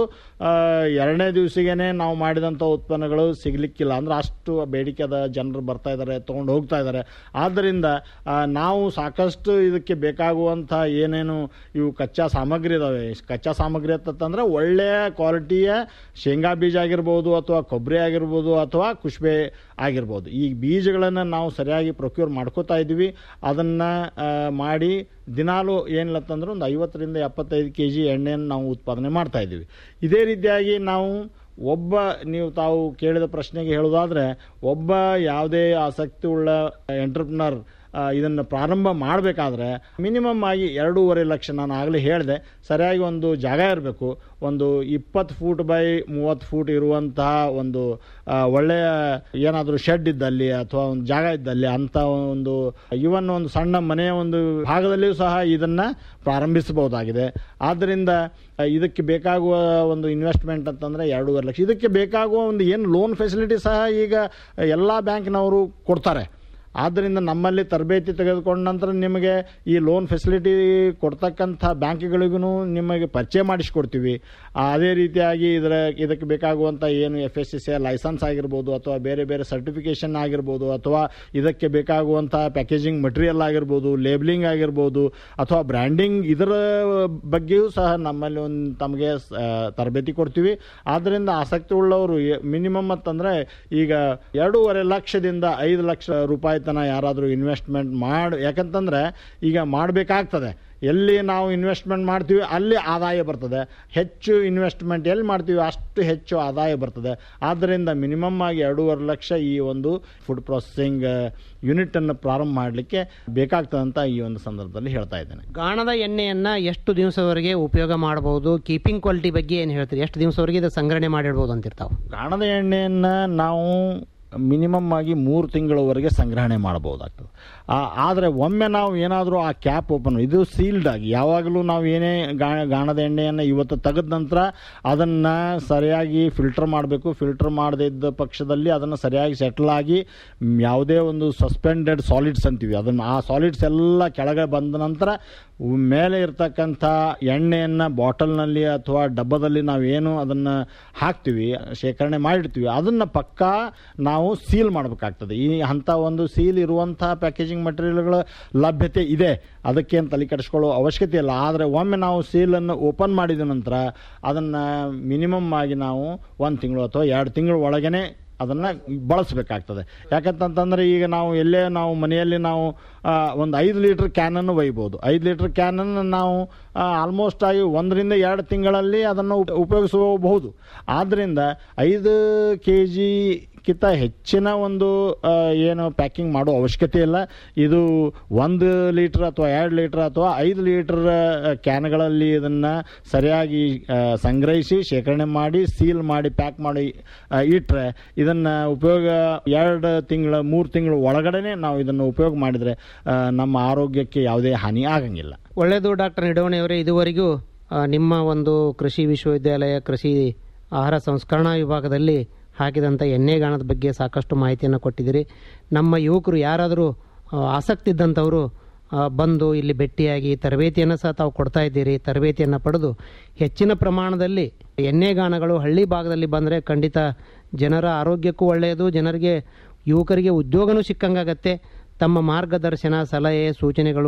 ಎರಡನೇ ದಿವಸಿಗೆನೆ ನಾವು ಮಾಡಿದಂಥ ಉತ್ಪನ್ನಗಳು ಸಿಗ್ಲಿಕ್ಕಿಲ್ಲ ಅಂದ್ರೆ ಅಷ್ಟು ಬೇಡಿಕೆ ಅದ ಜನರು ಬರ್ತಾ ಇದ್ದಾರೆ ತೊಗೊಂಡು ಹೋಗ್ತಾ ಇದ್ದಾರೆ ಆದ್ದರಿಂದ ಆ, ನಾವು ಸಾಕಷ್ಟು ಇದಕ್ಕೆ ಬೇಕಾಗುವಂಥ ಏನೇನು ಇವು ಕಚ್ಚಾ ಸಾಮಗ್ರಿ ಇದಾವೆ ಕಚ್ಚಾ ಸಾಮಗ್ರಿ ಅಂತಂದ್ರೆ ಒಳ್ಳೆಯ ಕ್ವಾಲಿಟಿಯ ಶೇಂಗಾ ಬೀಜ ಆಗಿರ್ಬೋದು ಅಥವಾ ಕೊಬ್ಬರಿ ಆಗಿರ್ಬೋದು ಅಥವಾ ಕುಷ್ಬೆ ಆಗಿರ್ಬೋದು ಈ ಬೀಜಗಳನ್ನು ನಾವು ಸರಿಯಾಗಿ ಪ್ರೊಕ್ಯೂರ್ ಮಾಡ್ಕೋತಾ ಇದ್ವಿ ಅದನ್ನು ಮಾಡಿ ದಿನಾಲು ಏನಿಲ್ಲತ್ತಂದ್ರೆ ಒಂದು ಐವತ್ತರಿಂದ ಎಪ್ಪತ್ತೈದು ಕೆ ಜಿ ಎಣ್ಣೆಯನ್ನು ನಾವು ಉತ್ಪಾದನೆ ಮಾಡ್ತಾ ಇದ್ದೀವಿ ಇದೇ ರೀತಿಯಾಗಿ ನಾವು ಒಬ್ಬ ನೀವು ತಾವು ಕೇಳಿದ ಪ್ರಶ್ನೆಗೆ ಹೇಳೋದಾದರೆ ಒಬ್ಬ ಯಾವುದೇ ಆಸಕ್ತಿ ಉಳ್ಳ ಎಂಟರ್ಪ್ರಿನರ್ ಇದನ್ನು ಪ್ರಾರಂಭ ಮಾಡಬೇಕಾದ್ರೆ ಮಿನಿಮಮ್ ಆಗಿ ಎರಡೂವರೆ ಲಕ್ಷ ನಾನು ಆಗಲೇ ಹೇಳಿದೆ ಸರಿಯಾಗಿ ಒಂದು ಜಾಗ ಇರಬೇಕು ಒಂದು ಇಪ್ಪತ್ತು ಫೂಟ್ ಬೈ ಮೂವತ್ತು ಫೂಟ್ ಇರುವಂತಹ ಒಂದು ಆ, ಒಳ್ಳೆಯ ಏನಾದರೂ ಶೆಡ್ ಇದ್ದಲ್ಲಿ ಅಥವಾ ಒಂದು ಜಾಗ ಇದ್ದಲ್ಲಿ ಅಂಥ ಒಂದು ಇವನ್ ಒಂದು ಸಣ್ಣ ಮನೆಯ ಒಂದು ಭಾಗದಲ್ಲಿಯೂ ಸಹ ಇದನ್ನು ಪ್ರಾರಂಭಿಸಬಹುದಾಗಿದೆ ಆದ್ದರಿಂದ ಆ, ಇದಕ್ಕೆ ಬೇಕಾಗುವ ಒಂದು ಇನ್ವೆಸ್ಟ್ಮೆಂಟ್ ಅಂತಂದರೆ ಎರಡೂವರೆ ಲಕ್ಷ ಇದಕ್ಕೆ ಬೇಕಾಗುವ ಒಂದು ಏನು ಲೋನ್ ಫೆಸಿಲಿಟಿ ಸಹ ಈಗ ಎಲ್ಲ ಬ್ಯಾಂಕ್ನವರು ಕೊಡ್ತಾರೆ ಆದ್ದರಿಂದ ನಮ್ಮಲ್ಲಿ ತರಬೇತಿ ತೆಗೆದುಕೊಂಡ ನಂತರ ನಿಮಗೆ ಈ ಲೋನ್ ಫೆಸಿಲಿಟಿ ಕೊಡ್ತಕ್ಕಂಥ ಬ್ಯಾಂಕ್ಗಳಿಗೂ ನಿಮಗೆ ಪರಿಚಯ ಮಾಡಿಸ್ಕೊಡ್ತೀವಿ ಆ, ಅದೇ ರೀತಿಯಾಗಿ ಇದರ ಇದಕ್ಕೆ ಬೇಕಾಗುವಂಥ ಏನು F S S A licence ಆಗಿರ್ಬೋದು ಅಥವಾ ಬೇರೆ ಬೇರೆ ಸರ್ಟಿಫಿಕೇಷನ್ ಆಗಿರ್ಬೋದು ಅಥವಾ ಇದಕ್ಕೆ ಬೇಕಾಗುವಂಥ ಪ್ಯಾಕೇಜಿಂಗ್ ಮಟೀರಿಯಲ್ ಆಗಿರ್ಬೋದು ಲೇಬ್ಲಿಂಗ್ ಆಗಿರ್ಬೋದು ಅಥವಾ ಬ್ರ್ಯಾಂಡಿಂಗ್ ಇದರ ಬಗ್ಗೆಯೂ ಸಹ ನಮ್ಮಲ್ಲಿ ಒಂದು ತಮಗೆ ಆ, ತರಬೇತಿ ಕೊಡ್ತೀವಿ ಆದ್ದರಿಂದ ಆಸಕ್ತಿ ಉಳ್ಳವರು ಮಿನಿಮಮ್ ಅಂತಂದರೆ ಈಗ ಎರಡೂವರೆ ಲಕ್ಷದಿಂದ ಐದು ಲಕ್ಷ ರೂಪಾಯಿ ತನಕ ಯಾರಾದರೂ ಇನ್ವೆಸ್ಟ್ಮೆಂಟ್ ಮಾಡಿ ಯಾಕಂತಂದರೆ ಈಗ ಮಾಡಬೇಕಾಗ್ತದೆ ಎಲ್ಲಿ ನಾವು ಇನ್ವೆಸ್ಟ್ಮೆಂಟ್ ಮಾಡ್ತೀವಿ ಅಲ್ಲಿ ಆದಾಯ ಬರ್ತದೆ ಹೆಚ್ಚು ಇನ್ವೆಸ್ಟ್ಮೆಂಟ್ ಎಲ್ಲಿ ಮಾಡ್ತೀವಿ ಅಷ್ಟು ಹೆಚ್ಚು ಆದಾಯ ಬರ್ತದೆ ಆದ್ದರಿಂದ ಮಿನಿಮಮ್ ಆಗಿ ಎರಡೂವರೆ ಲಕ್ಷ ಈ ಒಂದು ಫುಡ್ ಪ್ರೊಸೆಸಿಂಗ್ ಯೂನಿಟನ್ನು ಪ್ರಾರಂಭ ಮಾಡಲಿಕ್ಕೆ ಬೇಕಾಗ್ತದಂತ ಈ ಒಂದು ಸಂದರ್ಭದಲ್ಲಿ ಹೇಳ್ತಾ ಇದ್ದೇನೆ ಗಾಣದ ಎಣ್ಣೆಯನ್ನ ಎಷ್ಟು ದಿವಸವರೆಗೆ ಉಪಯೋಗ ಮಾಡಬಹುದು ಕೀಪಿಂಗ್ ಕ್ವಾಲಿಟಿ ಬಗ್ಗೆ ಏನು ಹೇಳ್ತೀರಿ ಎಷ್ಟು ದಿವಸವರೆಗೆ ಇದು ಸಂಗ್ರಹಣೆ ಮಾಡಿಡ್ಬೋದು ಅಂತಿರ್ತಾವೆ ಗಾಣದ ಎಣ್ಣೆಯನ್ನು ನಾವು ಮಿನಿಮಮ್ ಆಗಿ ಮೂರು ತಿಂಗಳವರೆಗೆ ಸಂಗ್ರಹಣೆ ಮಾಡಬಹುದಾಗ್ತದೆ ಆದರೆ ಒಮ್ಮೆ ನಾವು ಏನಾದರೂ ಆ ಕ್ಯಾಪ್ ಓಪನ್ ಇದು ಸೀಲ್ಡ್ ಆಗಿ ಯಾವಾಗಲೂ ನಾವು ಏನೇ ಗಾ- ಗಾಣದ ಎಣ್ಣೆಯನ್ನು ಇವತ್ತು ತೆಗೆದ ನಂತರ ಅದನ್ನು ಸರಿಯಾಗಿ ಫಿಲ್ಟರ್ ಮಾಡಬೇಕು ಫಿಲ್ಟರ್ ಮಾಡದೇ ಇದ್ದ ಪಕ್ಷದಲ್ಲಿ ಅದನ್ನು ಸರಿಯಾಗಿ ಸೆಟ್ಲ್ ಆಗಿ ಮ್, ಯಾವುದೇ ಒಂದು ಸಸ್ಪೆಂಡೆಡ್ ಸಾಲಿಡ್ಸ್ ಅಂತೀವಿ ಅದನ್ನು ಆ ಸಾಲಿಡ್ಸ್ ಎಲ್ಲ ಕೆಳಗೆ ಬಂದ ನಂತರ ಉ- ಮೇಲೆ ಇರ್ತಕ್ಕಂಥ ಎಣ್ಣೆಯನ್ನು ಬಾಟಲ್ನಲ್ಲಿ ಅಥವಾ ಡಬ್ಬದಲ್ಲಿ ನಾವೇನು ಅದನ್ನು ಹಾಕ್ತೀವಿ ಶೇಖರಣೆ ಮಾಡಿರ್ತೀವಿ ಅದನ್ನು ಪಕ್ಕಾ ನಾವು ಸೀಲ್ ಮಾಡಬೇಕಾಗ್ತದೆ ಈ ಅಂಥ ಒಂದು ಸೀಲ್ ಇರುವಂಥ ಪ್ಯಾಕೇಜಿಂಗ್ ಮಟೀರಿಯಲ್ಗಳ ಲಭ್ಯತೆ ಇದೆ ಅದಕ್ಕೇನು ತಲೆ ಕೆಡಿಸ್ಕೊಳ್ಳೋ ಅವಶ್ಯಕತೆ ಇಲ್ಲ ಆದರೆ ಒಮ್ಮೆ ನಾವು ಸೀಲನ್ನು ಓಪನ್ ಮಾಡಿದ ನಂತರ ಅದನ್ನು ಮಿನಿಮಮ್ ಆಗಿ ನಾವು ಒಂದು ತಿಂಗಳು ಅಥವಾ ಎರಡು ತಿಂಗಳ ಒಳಗನೆ ಅದನ್ನು ಬಳಸಬೇಕಾಗ್ತದೆ ಯಾಕಂತಂತಂದರೆ ಈಗ ನಾವು ಎಲ್ಲೇ ನಾವು ಮನೆಯಲ್ಲಿ ನಾವು ಒಂದು ಐದು ಲೀಟ್ರ್ ಕ್ಯಾನನ್ನು ಒಯ್ಬೋದು ಐದು ಲೀಟ್ರ್ ಕ್ಯಾನನ್ನು ನಾವು ಆಲ್ಮೋಸ್ಟ್ ಆಗಿ ಒಂದರಿಂದ ಎರಡು ತಿಂಗಳಲ್ಲಿ ಅದನ್ನು ಉಪ- ಉಪಯೋಗಿಸಬಹುದು ಆದ್ದರಿಂದ ಐದು ಕೆ ಜಿ ಕಿಂತ ಹೆಚ್ಚಿನ ಒಂದು ಆ, ಏನು ಪ್ಯಾಕಿಂಗ್ ಮಾಡೋ ಅವಶ್ಯಕತೆ ಇಲ್ಲ ಇದು ಒಂದು ಲೀಟ್ರ್ ಅಥವಾ ಎರಡು ಲೀಟ್ರ್ ಅಥವಾ ಐದು ಲೀಟ್ರ್ ಕ್ಯಾನ್ಗಳಲ್ಲಿ ಇದನ್ನು ಸರಿಯಾಗಿ ಆ, ಸಂಗ್ರಹಿಸಿ ಶೇಖರಣೆ ಮಾಡಿ ಸೀಲ್ ಮಾಡಿ ಪ್ಯಾಕ್ ಮಾಡಿ ಆ, ಇಟ್ರೆ ಇದನ್ನು ಉಪಯೋಗ ಎರಡು ತಿಂಗಳ ಮೂರು ತಿಂಗಳ ಒಳಗಡೆ ನಾವು ಇದನ್ನು ಉಪಯೋಗ ಮಾಡಿದರೆ ಆ, ನಮ್ಮ ಆರೋಗ್ಯಕ್ಕೆ ಯಾವುದೇ ಹಾನಿ ಆಗಂಗಿಲ್ಲ ಒಳ್ಳೆಯದು ಡಾಕ್ಟರ್ ನಿಡವಣಿ ಅವರೇ ಇದುವರೆಗೂ ಆ, ನಿಮ್ಮ ಒಂದು ಕೃಷಿ ವಿಶ್ವವಿದ್ಯಾಲಯ ಕೃಷಿ ಆಹಾರ ಸಂಸ್ಕರಣಾ ವಿಭಾಗದಲ್ಲಿ ಹಾಕಿದಂಥ ಎಣ್ಣೆಗಾಣದ ಬಗ್ಗೆ ಸಾಕಷ್ಟು ಮಾಹಿತಿಯನ್ನು ಕೊಟ್ಟಿದ್ದೀರಿ ನಮ್ಮ ಯುವಕರು ಯಾರಾದರೂ ಆ, ಆಸಕ್ತಿ ಇದ್ದಂಥವರು ಆ, ಬಂದು ಇಲ್ಲಿ ಭೇಟಿಯಾಗಿ ತರಬೇತಿಯನ್ನು ಸಹ ತಾವು ಕೊಡ್ತಾ ಇದ್ದೀರಿ ತರಬೇತಿಯನ್ನು ಪಡೆದು ಹೆಚ್ಚಿನ ಪ್ರಮಾಣದಲ್ಲಿ ಎಣ್ಣೆಗಾಣಗಳು ಹಳ್ಳಿ ಭಾಗದಲ್ಲಿ ಬಂದರೆ ಖಂಡಿತ ಜನರ ಆರೋಗ್ಯಕ್ಕೂ ಒಳ್ಳೆಯದು ಜನರಿಗೆ ಯುವಕರಿಗೆ ಉದ್ಯೋಗನೂ ಸಿಕ್ಕಂಗಾಗತ್ತೆ ತಮ್ಮ ಮಾರ್ಗದರ್ಶನ ಸಲಹೆ ಸೂಚನೆಗಳು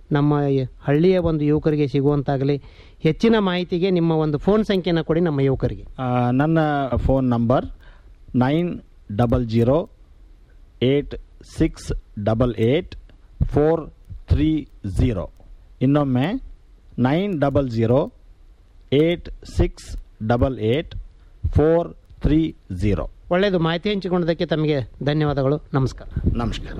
ನಮ್ಮ ಯ- ಹಳ್ಳಿಯ ಒಂದು ಯುವಕರಿಗೆ ಸಿಗುವಂತಾಗಲಿ ಹೆಚ್ಚಿನ ಮಾಹಿತಿಗೆ ನಿಮ್ಮ ಒಂದು ಫೋನ್ ಸಂಖ್ಯೆನ ಕೊಡಿ ನಮ್ಮ ಯುವಕರಿಗೆ ಆ, ನನ್ನ phone number nine double zero eight six double eight four three zero ಇನ್ನೊಮ್ಮೆ nine double zero eight six double eight four three zero ಒಳ್ಳೆಯದು ಮಾಹಿತಿ ಹಂಚಿಕೊಂಡದಕ್ಕೆ ತಮಗೆ ಧನ್ಯವಾದಗಳು ನಮಸ್ಕಾರ ನಮಸ್ಕಾರ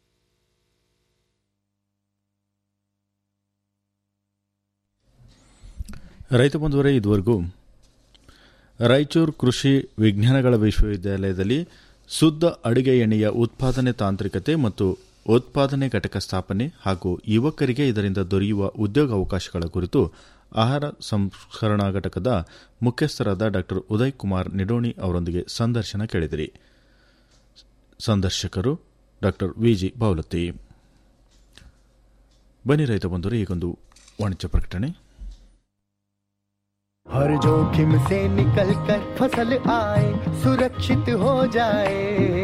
ರೈತ ಬಂಧುವರೇ ಇದುವರೆಗೂ ರಾಯಚೂರು ಕೃಷಿ ವಿಜ್ಞಾನಗಳ ವಿಶ್ವವಿದ್ಯಾಲಯದಲ್ಲಿ ಶುದ್ಧ ಅಡುಗೆ ಎಣ್ಣೆಯ ಉತ್ಪಾದನೆ ತಾಂತ್ರಿಕತೆ ಮತ್ತು ಉತ್ಪಾದನೆ ಘಟಕ ಸ್ಥಾಪನೆ ಹಾಗೂ ಯುವಕರಿಗೆ ಇದರಿಂದ ದೊರೆಯುವ ಉದ್ಯೋಗ ಅವಕಾಶಗಳ ಕುರಿತು ಆಹಾರ ಸಂಸ್ಕರಣಾ ಘಟಕದ ಮುಖ್ಯಸ್ಥರಾದ ಡಾ ಉದಯ್ ಕುಮಾರ್ ನಿಡೋಣಿ ಅವರೊಂದಿಗೆ ಸಂದರ್ಶನ ಕೇಳಿದಿರಿ ಸಂದರ್ಶಕರು ಡಾ ವಿಜಿ ಬಾವಲತ್ತಿ ಬನ್ನಿ ರೈತ ಬಂಧುವರೇ ಈಗೊಂದು ವಾಣಿಜ್ಯ ಪ್ರಕಟಣೆ हर जोखिम से निकल कर फसल आए सुरक्षित हो जाए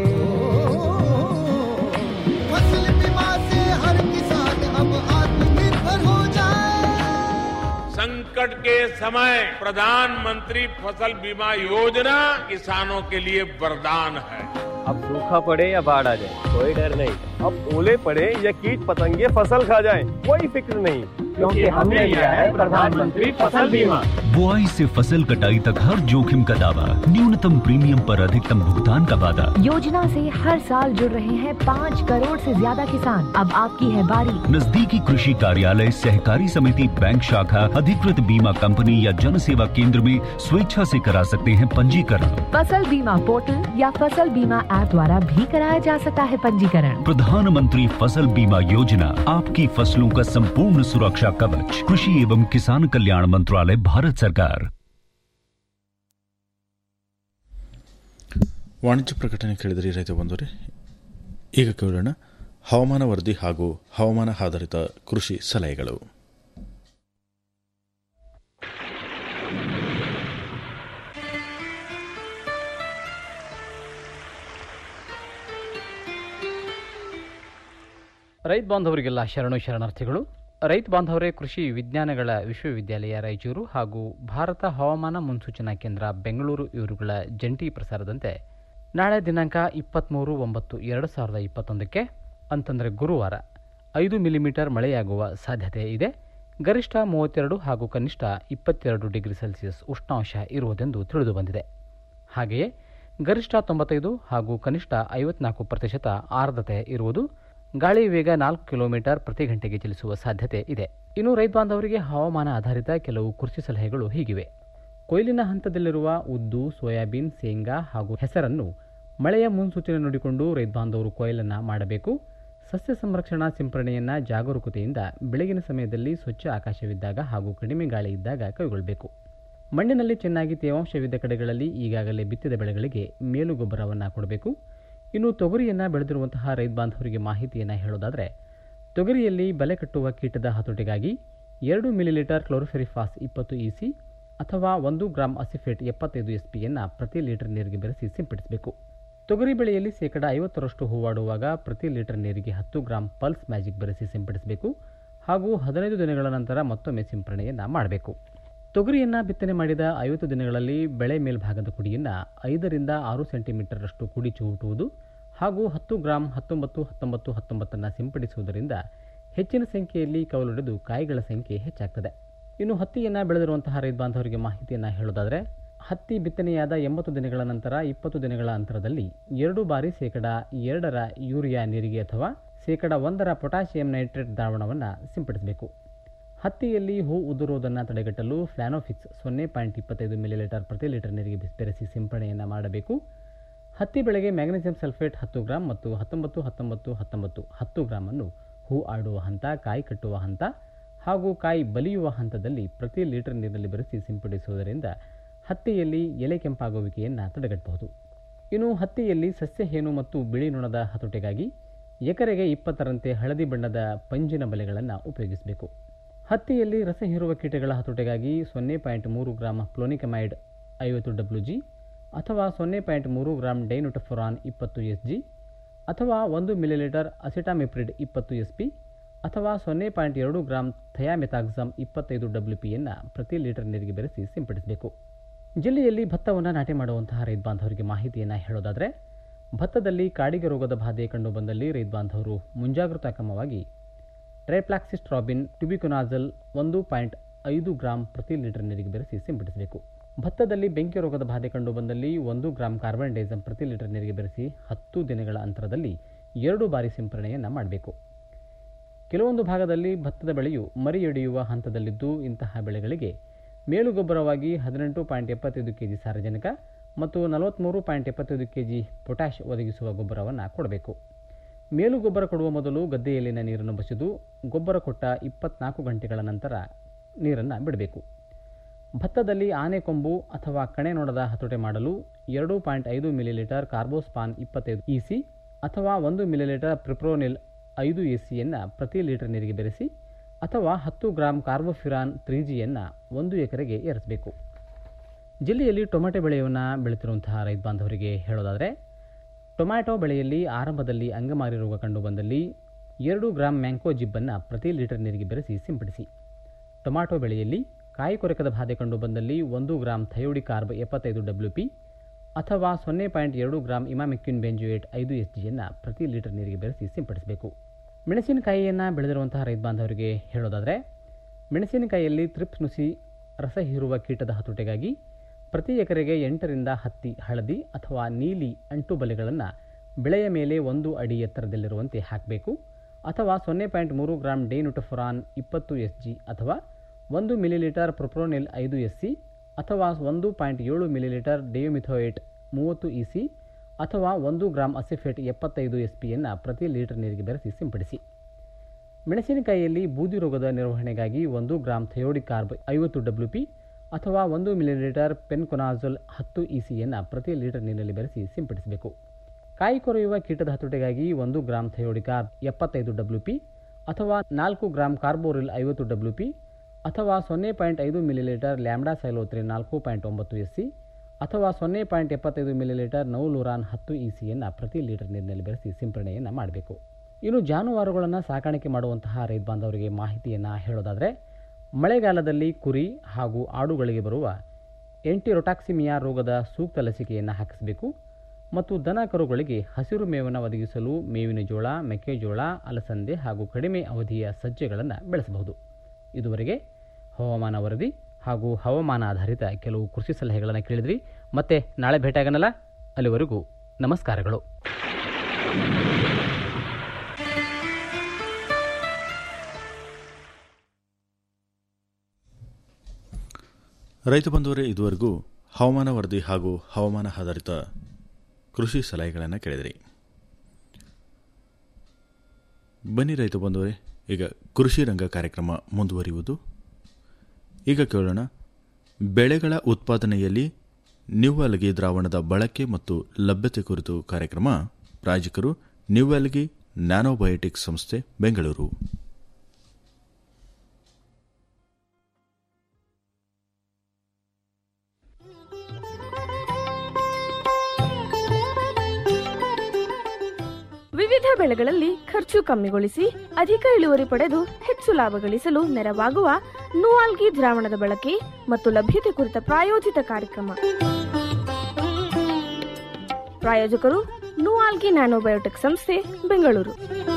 फसल बीमा से हर किसान अब आत्मनिर्भर हो जाए संकट के समय प्रधानमंत्री फसल बीमा योजना किसानों के लिए वरदान है अब सूखा पड़े या बाढ़ आ जाए कोई डर नहीं अब ओले पड़े या कीट पतंगे फसल खा जाए कोई फिक्र नहीं क्योंकि हमने लिया है प्रधानमंत्री फसल बीमा बुआई से फसल कटाई तक हर जोखिम का दावा न्यूनतम प्रीमियम पर अधिकतम भुगतान का वादा योजना से हर साल जुड़ रहे हैं पाँच करोड़ से ज्यादा किसान अब आपकी है बारी नजदीकी कृषि कार्यालय सहकारी समिति बैंक शाखा अधिकृत बीमा कंपनी या जन सेवा केंद्र में स्वेच्छा से करा सकते हैं पंजीकरण फसल बीमा पोर्टल या फसल बीमा ऐप द्वारा भी कराया जा सकता है पंजीकरण प्रधानमंत्री फसल बीमा योजना आपकी फसलों का संपूर्ण सुरक्षा कवच कृषि एवं किसान कल्याण मंत्रालय भारत सरकार ವಾಣಿಜ್ಯ ಪ್ರಕಟಣೆ ಕೇಳಿದರೆ ರೈತ ಬಂದವರೇ ಈಗ ಕೇಳೋಣ ಹವಾಮಾನ ವರದಿ ಹಾಗೂ ಹವಾಮಾನ ಆಧಾರಿತ ಕೃಷಿ ಸಲಹೆಗಳು ರೈತ ಬಾಂಧವರಿಗೆಲ್ಲ ಶರಣು ಶರಣಾರ್ಥಿಗಳು ರೈತ ಬಾಂಧವರೇ ಕೃಷಿ ವಿಜ್ಞಾನಗಳ ವಿಶ್ವವಿದ್ಯಾಲಯ ರಾಯಚೂರು ಹಾಗೂ ಭಾರತ ಹವಾಮಾನ ಮುನ್ಸೂಚನಾ ಕೇಂದ್ರ ಬೆಂಗಳೂರು ಇವರುಗಳ ಜಂಟಿ ಪ್ರಸಾರದಂತೆ ನಾಳೆ ದಿನಾಂಕ ಇಪ್ಪತ್ತ್ಮೂರು ಒಂಬತ್ತು ಎರಡು ಸಾವಿರದ ಇಪ್ಪತ್ತೊಂದಕ್ಕೆ ಅಂತಂದರೆ ಗುರುವಾರ ಐದು ಮಿಲಿಮೀಟರ್ ಮಳೆಯಾಗುವ ಸಾಧ್ಯತೆ ಇದೆ ಗರಿಷ್ಠ ಮೂವತ್ತೆರಡು ಹಾಗೂ ಕನಿಷ್ಠ ಇಪ್ಪತ್ತೆರಡು ಡಿಗ್ರಿ ಸೆಲ್ಸಿಯಸ್ ಉಷ್ಣಾಂಶ ಇರುವುದೆಂದು ತಿಳಿದು ಬಂದಿದೆ ಹಾಗೆಯೇ ಗರಿಷ್ಠ ತೊಂಬತ್ತೈದು ಹಾಗೂ ಕನಿಷ್ಠ ಐವತ್ನಾಲ್ಕು ಪ್ರತಿಶತ ಆರ್ದ್ರತೆ ಇರುವುದು ಗಾಳಿ ವೇಗ ನಾಲ್ಕು ಕಿಲೋಮೀಟರ್ ಪ್ರತಿ ಗಂಟೆಗೆ ಚಲಿಸುವ ಸಾಧ್ಯತೆ ಇದೆ ಇನ್ನು ರೈತ ಬಾಂಧವರಿಗೆ ಹವಾಮಾನ ಆಧಾರಿತ ಕೆಲವು ಕೃಷಿ ಸಲಹೆಗಳು ಹೀಗಿವೆ ಕೊಯ್ಲಿನ ಹಂತದಲ್ಲಿರುವ ಉದ್ದು ಸೋಯಾಬೀನ್ ಶೇಂಗಾ ಹಾಗೂ ಹೆಸರನ್ನು ಮಳೆಯ ಮುನ್ಸೂಚನೆ ನೋಡಿಕೊಂಡು ರೈತ ಬಾಂಧವರು ಕೊಯ್ಲನ್ನು ಮಾಡಬೇಕು ಸಸ್ಯ ಸಂರಕ್ಷಣಾ ಸಿಂಪರಣೆಯನ್ನು ಜಾಗರೂಕತೆಯಿಂದ ಬೆಳಗಿನ ಸಮಯದಲ್ಲಿ ಸ್ವಚ್ಛ ಆಕಾಶವಿದ್ದಾಗ ಹಾಗೂ ಕಡಿಮೆ ಗಾಳಿ ಇದ್ದಾಗ ಕೈಗೊಳ್ಳಬೇಕು ಮಣ್ಣಿನಲ್ಲಿ ಚೆನ್ನಾಗಿ ತೇವಾಂಶವಿದ್ದ ಕಡೆಗಳಲ್ಲಿ ಈಗಾಗಲೇ ಬಿತ್ತಿದ ಬೆಳೆಗಳಿಗೆ ಮೇಲು ಗೊಬ್ಬರವನ್ನು ಕೊಡಬೇಕು ಇನ್ನು ತೊಗರಿಯನ್ನು ಬೆಳೆದಿರುವಂತಹ ರೈತ ಬಾಂಧವರಿಗೆ ಮಾಹಿತಿಯನ್ನು ಹೇಳೋದಾದರೆ ತೊಗರಿಯಲ್ಲಿ ಬಲೆ ಕಟ್ಟುವ ಕೀಟದ ಹತೋಟಿಗಾಗಿ ಎರಡು ಮಿಲಿಲೀಟರ್ ಕ್ಲೋರೋಫೆರಿಫಾಸ್ ಇಪ್ಪತ್ತು ಇಸಿ ಅಥವಾ ಒಂದು ಗ್ರಾಂ ಅಸಿಫೇಟ್ ಎಪ್ಪತ್ತೈದು ಎಸ್ ಪಿಯನ್ನು ಪ್ರತಿ ಲೀಟರ್ ನೀರಿಗೆ ಬೆರೆಸಿ ಸಿಂಪಡಿಸಬೇಕು ತೊಗರಿ ಬೆಳೆಯಲ್ಲಿ ಶೇಕಡ ಐವತ್ತರಷ್ಟು ಹೂವಾಡುವಾಗ ಪ್ರತಿ ಲೀಟರ್ ನೀರಿಗೆ ಹತ್ತು ಗ್ರಾಂ ಪಲ್ಸ್ ಮ್ಯಾಜಿಕ್ ಬೆರೆಸಿ ಸಿಂಪಡಿಸಬೇಕು ಹಾಗೂ ಹದಿನೈದು ದಿನಗಳ ನಂತರ ಮತ್ತೊಮ್ಮೆ ಸಿಂಪರಣೆಯನ್ನು ಮಾಡಬೇಕು ತೊಗರಿಯನ್ನು ಬಿತ್ತನೆ ಮಾಡಿದ ಐವತ್ತು ದಿನಗಳಲ್ಲಿ ಬೆಳೆ ಮೇಲ್ಭಾಗದ ಕುಡಿಯನ್ನು ಐದರಿಂದ ಆರು ಸೆಂಟಿಮೀಟರಷ್ಟು ಕುಡಿ ಚೂಟುವುದು ಹಾಗೂ ಹತ್ತು ಗ್ರಾಂ ಹತ್ತೊಂಬತ್ತು ಹತ್ತೊಂಬತ್ತು ಹತ್ತೊಂಬತ್ತನ್ನು ಸಿಂಪಡಿಸುವುದರಿಂದ ಹೆಚ್ಚಿನ ಸಂಖ್ಯೆಯಲ್ಲಿ ಕವಲೊಡೆದು ಕಾಯಿಗಳ ಸಂಖ್ಯೆ ಹೆಚ್ಚಾಗ್ತದೆ ಇನ್ನು ಹತ್ತಿಯನ್ನು ಬೆಳೆದಿರುವಂತಹ ರೈತ ಬಾಂಧವರಿಗೆ ಮಾಹಿತಿಯನ್ನು ಹೇಳೋದಾದರೆ ಹತ್ತಿ ಬಿತ್ತನೆಯಾದ ಎಂಬತ್ತು ದಿನಗಳ ನಂತರ ಇಪ್ಪತ್ತು ದಿನಗಳ ಅಂತರದಲ್ಲಿ ಎರಡು ಬಾರಿ ಶೇಕಡ ಎರಡರ ಯೂರಿಯಾ ನೀರಿಗೆ ಅಥವಾ ಶೇಕಡ ಒಂದರ ಪೊಟ್ಯಾಷಿಯಂ ನೈಟ್ರೇಟ್ ದ್ರಾವಣವನ್ನು ಸಿಂಪಡಿಸಬೇಕು ಹತ್ತಿಯಲ್ಲಿ ಹೂ ಉದುರುವುದನ್ನು ತಡೆಗಟ್ಟಲು ಫ್ಲಾನೋಫಿಕ್ಸ್ ಸೊನ್ನೆ ಪಾಯಿಂಟ್ ಇಪ್ಪತ್ತೈದು ಮಿಲಿಲೀಟರ್ ಪ್ರತಿ ಲೀಟರ್ ನೀರಿಗೆ ಬೆಸ್- ಬೆರೆಸಿ ಸಿಂಪರಣೆಯನ್ನು ಮಾಡಬೇಕು ಹತ್ತಿ ಬೆಳೆಗೆ ಮ್ಯಾಗ್ನೀಸಿಯಂ ಸಲ್ಫೇಟ್ ಹತ್ತು ಗ್ರಾಂ ಮತ್ತು ಹತ್ತೊಂಬತ್ತು ಹತ್ತೊಂಬತ್ತು ಹತ್ತೊಂಬತ್ತು ಹತ್ತು ಗ್ರಾಮನ್ನು ಹೂ ಆಡುವ ಹಂತ ಕಾಯಿ ಕಟ್ಟುವ ಹಂತ ಹಾಗೂ ಕಾಯಿ ಬಲಿಯುವ ಹಂತದಲ್ಲಿ ಪ್ರತಿ ಲೀಟರ್ ನೀರಿನಲ್ಲಿ ಬೆರೆಸಿ ಸಿಂಪಡಿಸುವುದರಿಂದ ಹತ್ತಿಯಲ್ಲಿ ಎಲೆ ಕೆಂಪಾಗುವಿಕೆಯನ್ನು ತಡೆಗಟ್ಟಬಹುದು ಇನ್ನು ಹತ್ತಿಯಲ್ಲಿ ಸಸ್ಯ ಹೇನು ಮತ್ತು ಬಿಳಿ ನೊಣದ ಹತೋಟಿಗಾಗಿ ಎಕರೆಗೆ ಇಪ್ಪತ್ತರಂತೆ ಹಳದಿ ಬಣ್ಣದ ಪಂಜಿನ ಬಲೆಗಳನ್ನು ಉಪಯೋಗಿಸಬೇಕು ಹತ್ತಿಯಲ್ಲಿ ರಸ ಹೀರುವ ಕೀಟಗಳ ಹತೋಟಿಗಾಗಿ ಸೊನ್ನೆ ಪಾಯಿಂಟ್ ಮೂರು ಗ್ರಾಂ ಪ್ಲೋನಿಕಮೈಡ್ ಐವತ್ತು ಡಬ್ಲ್ಯೂ ಜಿ ಅಥವಾ ಸೊನ್ನೆ ಪಾಯಿಂಟ್ ಮೂರು ಗ್ರಾಂ ಡೈನುಟಫೊರಾನ್ ಇಪ್ಪತ್ತು ಎಸ್ ಜಿ ಅಥವಾ ಒಂದು ಮಿಲಿಲೀಟರ್ ಅಸಿಟಾಮಿಪ್ರಿಡ್ ಇಪ್ಪತ್ತು ಎಸ್ ಪಿ ಅಥವಾ ಸೊನ್ನೆ ಪಾಯಿಂಟ್ ಎರಡು ಗ್ರಾಂ ಥಯಾಮೆಥಾಕ್ಸಮ್ ಇಪ್ಪತ್ತೈದು ಡಬ್ಲ್ಯೂ ಪಿಯನ್ನು ಪ್ರತಿ ಲೀಟರ್ ನೀರಿಗೆ ಬೆರೆಸಿ ಸಿಂಪಡಿಸಬೇಕು ಜಿಲ್ಲೆಯಲ್ಲಿ ಭತ್ತವನ್ನು ನಾಟಿ ಮಾಡುವಂತಹ ರೈತ ಬಾಂಧವರಿಗೆ ಮಾಹಿತಿಯನ್ನು ಹೇಳೋದಾದರೆ ಭತ್ತದಲ್ಲಿ ಕಾಡಿಗೆ ರೋಗದ ಬಾಧೆ ಕಂಡು ಬಂದಲ್ಲಿ ರೈತ ಬಾಂಧವರು ಮುಂಜಾಗ್ರತಾ ಕ್ರಮವಾಗಿ ಟ್ರೈಪ್ಲಾಕ್ಸಿಸ್ ರಾಬಿನ್ ಟ್ಯುಬಿಕೊನಾಜಲ್ ಒಂದು ಪಾಯಿಂಟ್ ಐದು ಗ್ರಾಂ ಪ್ರತಿ ಲೀಟರ್ ನೀರಿಗೆ ಬೆರೆಸಿ ಸಿಂಪಡಿಸಬೇಕು ಭತ್ತದಲ್ಲಿ ಬೆಂಕಿ ರೋಗದ ಬಾಧೆ ಕಂಡು ಬಂದಲ್ಲಿ ಒಂದು ಗ್ರಾಂ ಕಾರ್ಬನ್ ಡೈಸಮ್ ಪ್ರತಿ ಲೀಟರ್ ನೀರಿಗೆ ಬೆರೆಸಿ ಹತ್ತು ದಿನಗಳ ಅಂತರದಲ್ಲಿ ಎರಡು ಬಾರಿ ಸಿಂಪರಣೆಯನ್ನು ಮಾಡಬೇಕು ಕೆಲವೊಂದು ಭಾಗದಲ್ಲಿ ಭತ್ತದ ಬೆಳೆಯು ಮರಿಯೊಡೆಯುವ ಹಂತದಲ್ಲಿದ್ದು ಇಂತಹ ಬೆಳೆಗಳಿಗೆ ಮೇಲುಗೊಬ್ಬರವಾಗಿ ಹದಿನೆಂಟು ಪಾಯಿಂಟ್ ಎಪ್ಪತ್ತೈದು ಕೆಜಿ ಸಾರಜನಕ ಮತ್ತು ನಲವತ್ತ್ಮೂರು ಪಾಯಿಂಟ್ ಎಪ್ಪತ್ತೈದು ಕೆಜಿ ಪೊಟ್ಯಾಷ್ ಒದಗಿಸುವ ಗೊಬ್ಬರವನ್ನು ಕೊಡಬೇಕು ಮೇಲು ಗೊಬ್ಬರ ಕೊಡುವ ಮೊದಲು ಗದ್ದೆಯಲ್ಲಿನ ನೀರನ್ನು ಬಸಿದು ಗೊಬ್ಬರ ಕೊಟ್ಟ ಇಪ್ಪತ್ನಾಲ್ಕು ಗಂಟೆಗಳ ನಂತರ ನೀರನ್ನು ಬಿಡಬೇಕು ಭತ್ತದಲ್ಲಿ ಆನೆ ಕೊಂಬು ಅಥವಾ ಕಣೆ ನೋಡದ ಹತೋಟೆ ಮಾಡಲು ಎರಡು ಪಾಯಿಂಟ್ ಐದು ಮಿಲಿಲೀಟರ್ ಕಾರ್ಬೋಸ್ಪಾನ್ ಇಪ್ಪತ್ತೈದು ಇ ಸಿ ಅಥವಾ ಒಂದು ಮಿಲಿಲೀಟರ್ ಪ್ರಿಪ್ರೋನಿಲ್ ಐದು ಎ ಸಿಯನ್ನು ಪ್ರತಿ ಲೀಟರ್ ನೀರಿಗೆ ಬೆರೆಸಿ ಅಥವಾ ಹತ್ತು ಗ್ರಾಂ ಕಾರ್ಬೋಫಿರಾನ್ ತ್ರೀ ಜಿಯನ್ನು ಒಂದು ಎಕರೆಗೆ ಏರಿಸಬೇಕು ಜಿಲ್ಲೆಯಲ್ಲಿ ಟೊಮೆಟೊ ಬೆಳೆಯನ್ನು ಬೆಳೆತಿರುವಂತಹ ರೈತ ಬಾಂಧವರಿಗೆ ಹೇಳೋದಾದರೆ ಟೊಮ್ಯಾಟೊ ಬೆಳೆಯಲ್ಲಿ ಆರಂಭದಲ್ಲಿ ಅಂಗಮಾರಿ ರೋಗ ಕಂಡು ಬಂದಲ್ಲಿ ಎರಡು ಗ್ರಾಂ ಮ್ಯಾಂಕೋ ಜಿಬ್ಬನ್ನು ಪ್ರತಿ ಲೀಟರ್ ನೀರಿಗೆ ಬೆರೆಸಿ ಸಿಂಪಡಿಸಿ ಟೊಮ್ಯಾಟೊ ಬೆಳೆಯಲ್ಲಿ ಕಾಯಿ ಕೊರಕದ ಬಾಧೆ ಕಂಡು ಬಂದಲ್ಲಿ ಒಂದು ಗ್ರಾಂ ಥಯೋಡಿ ಕಾರ್ಬ್ ಎಪ್ಪತ್ತೈದು ಡಬ್ಲ್ಯೂ ಪಿ ಅಥವಾ ಸೊನ್ನೆ ಪಾಯಿಂಟ್ ಎರಡು ಗ್ರಾಂ ಇಮಾಮಿಕ್ಯೂನ್ ಬೆಂಜುಯೇಟ್ ಐದು ಎಸ್ ಜಿಯನ್ನು ಪ್ರತಿ ಲೀಟರ್ ನೀರಿಗೆ ಬೆರೆಸಿ ಸಿಂಪಡಿಸಬೇಕು ಮೆಣಸಿನಕಾಯಿಯನ್ನು ಬೆಳೆದಿರುವಂತಹ ರೈತ ಬಾಂಧವರಿಗೆ ಹೇಳೋದಾದರೆ ಮೆಣಸಿನಕಾಯಿಯಲ್ಲಿ ತ್ರಿಪ್ಸ್ ನುಸಿ ರಸ ಹೀರುವ ಕೀಟದ ಹತೋಟಿಗಾಗಿ ಪ್ರತಿ ಎಕರೆಗೆ ಎಂಟರಿಂದ ಹತ್ತಿ ಹಳದಿ ಅಥವಾ ನೀಲಿ ಅಂಟು ಬಲೆಗಳನ್ನು ಬೆಳೆಯ ಮೇಲೆ ಒಂದು ಅಡಿ ಎತ್ತರದಲ್ಲಿರುವಂತೆ ಹಾಕಬೇಕು ಅಥವಾ ಸೊನ್ನೆ ಪಾಯಿಂಟ್ ಮೂರು ಗ್ರಾಂ ಡೇನುಟಫುರಾನ್ ಇಪ್ಪತ್ತು ಎಸ್ ಜಿ ಅಥವಾ ಒಂದು ಮಿಲಿಲೀಟರ್ ಪ್ರೊಪ್ರೋನಿಲ್ ಐದು ಎಸ್ ಸಿ ಅಥವಾ ಒಂದು ಪಾಯಿಂಟ್ ಏಳು ಮಿಲಿಲೀಟರ್ ಡಿಯೋಮಿಥೋಯೇಟ್ ಮೂವತ್ತು ಇ ಸಿ ಅಥವಾ ಒಂದು ಗ್ರಾಂ ಅಸಿಫೇಟ್ ಎಪ್ಪತ್ತೈದು ಎಸ್ ಪಿಯನ್ನು ಪ್ರತಿ ಲೀಟರ್ ನೀರಿಗೆ ಬೆರೆಸಿ ಸಿಂಪಡಿಸಿ ಮೆಣಸಿನಕಾಯಿಯಲ್ಲಿ ಬೂದಿ ರೋಗದ ನಿರ್ವಹಣೆಗಾಗಿ ಒಂದು ಗ್ರಾಂ ಥಯೋಡಿಕ್ ಕಾರ್ಬ್ ಐವತ್ತು ಡಬ್ಲ್ಯೂ ಪಿ ಅಥವಾ ಒಂದು ಮಿಲಿಲೀಟರ್ ಪೆನ್ಕೊನಾಜೋಲ್ ಹತ್ತು ಇ ಸಿಯನ್ನು ಪ್ರತಿ ಲೀಟರ್ ನೀರಿನಲ್ಲಿ ಬೆರೆಸಿ ಸಿಂಪಡಿಸಬೇಕು ಕಾಯಿ ಕೊರೆಯುವ ಕೀಟದ ಹತೋಟಿಗಾಗಿ ಒಂದು ಗ್ರಾಂ ಥಯೋಡಿಕಾರ್ಬ್ ಎಪ್ಪತ್ತೈದು ಡಬ್ಲ್ಯೂ ಪಿ ಅಥವಾ ನಾಲ್ಕು ಗ್ರಾಂ ಕಾರ್ಬೋರಿಲ್ ಐವತ್ತು ಡಬ್ಲ್ಯೂ ಪಿ ಅಥವಾ ಸೊನ್ನೆ ಪಾಯಿಂಟ್ ಐದು ಮಿಲಿಲೀಟರ್ ಲ್ಯಾಂಬ್ಡಾ ಸೈಲೋತ್ರಿ ನಾಲ್ಕು ಪಾಯಿಂಟ್ ಒಂಬತ್ತು ಎಸ್ ಸಿ ಅಥವಾ ಸೊನ್ನೆ ಪಾಯಿಂಟ್ ಎಪ್ಪತ್ತೈದು ಮಿಲಿಲೀಟರ್ ನೌಲುರಾನ್ ಹತ್ತು ಇ ಸಿಯನ್ನು ಪ್ರತಿ ಲೀಟರ್ ನೀರಿನಲ್ಲಿ ಬೆರೆಸಿ ಸಿಂಪರಣೆಯನ್ನು ಮಾಡಬೇಕು ಇನ್ನು ಜಾನುವಾರುಗಳನ್ನು ಸಾಕಾಣಿಕೆ ಮಾಡುವಂತಹ ರೈತ ಬಾಂಧವರಿಗೆ ಮಾಹಿತಿಯನ್ನು ಹೇಳೋದಾದರೆ ಮಳೆಗಾಲದಲ್ಲಿ ಕುರಿ ಹಾಗೂ ಆಡುಗಳಿಗೆ ಬರುವ ಎಂಟಿರೊಟಾಕ್ಸಿಮಿಯಾ ರೋಗದ ಸೂಕ್ತ ಲಸಿಕೆಯನ್ನು ಹಾಕಿಸಬೇಕು ಮತ್ತು ದನ ಕರುಗಳಿಗೆ ಹಸಿರು ಮೇವನ್ನು ಒದಗಿಸಲು ಮೇವಿನ ಜೋಳ ಮೆಕ್ಕೆಜೋಳ ಅಲಸಂದೆ ಹಾಗೂ ಕಡಿಮೆ ಅವಧಿಯ ಸಜ್ಜೆಗಳನ್ನು ಬೆಳೆಸಬಹುದು ಇದುವರೆಗೆ ಹವಾಮಾನ ವರದಿ ಹಾಗೂ ಹವಾಮಾನ ಆಧಾರಿತ ಕೆಲವು ಕೃಷಿ ಸಲಹೆಗಳನ್ನು ಕೇಳಿದ್ರಿ ಮತ್ತೆ ನಾಳೆ ಭೇಟಿಯಾಗನಲ್ಲ ಅಲ್ಲಿವರೆಗೂ ನಮಸ್ಕಾರಗಳು ರೈತ ಬಂಧುವರೇ ಇದುವರೆಗೂ ಹವಾಮಾನ ವರದಿ ಹಾಗೂ ಹವಾಮಾನ ಆಧಾರಿತ ಕೃಷಿ ಸಲಹೆಗಳನ್ನು ಕೇಳಿದಿರಿ ಬನ್ನಿ ರೈತ ಬಂಧುವರೇ ಈಗ ಕೃಷಿ ರಂಗ ಕಾರ್ಯಕ್ರಮ ಮುಂದುವರಿಯುವುದು ಈಗ ಕೇಳೋಣ ಬೆಳೆಗಳ ಉತ್ಪಾದನೆಯಲ್ಲಿ ನಿವ್ವಲಗಿ ದ್ರಾವಣದ ಬಳಕೆ ಮತ್ತು ಲಭ್ಯತೆ ಕುರಿತು ಕಾರ್ಯಕ್ರಮ ಪ್ರಾಯೋಜಕರು ನಿವ್ವಲಗಿ ನ್ಯಾನೋಬಯೋಟಿಕ್ಸ್ ಸಂಸ್ಥೆ ಬೆಂಗಳೂರು ವಿವಿಧ ಬೆಳೆಗಳಲ್ಲಿ ಖರ್ಚು ಕಮ್ಮಿಗೊಳಿಸಿ ಅಧಿಕ ಇಳುವರಿ ಪಡೆದು ಹೆಚ್ಚು ಲಾಭ ಗಳಿಸಲು ನೆರವಾಗುವ ನೂವಾಲ್ಗಿ ದ್ರಾವಣದ ಬಳಕೆ ಮತ್ತು ಲಭ್ಯತೆ ಕುರಿತ ಪ್ರಾಯೋಜಿತ ಕಾರ್ಯಕ್ರಮ ಪ್ರಾಯೋಜಕರು ನೂವಾಲ್ಗಿ ನ್ಯಾನೋಬಯೋಟೆಕ್ ಸಂಸ್ಥೆ ಬೆಂಗಳೂರು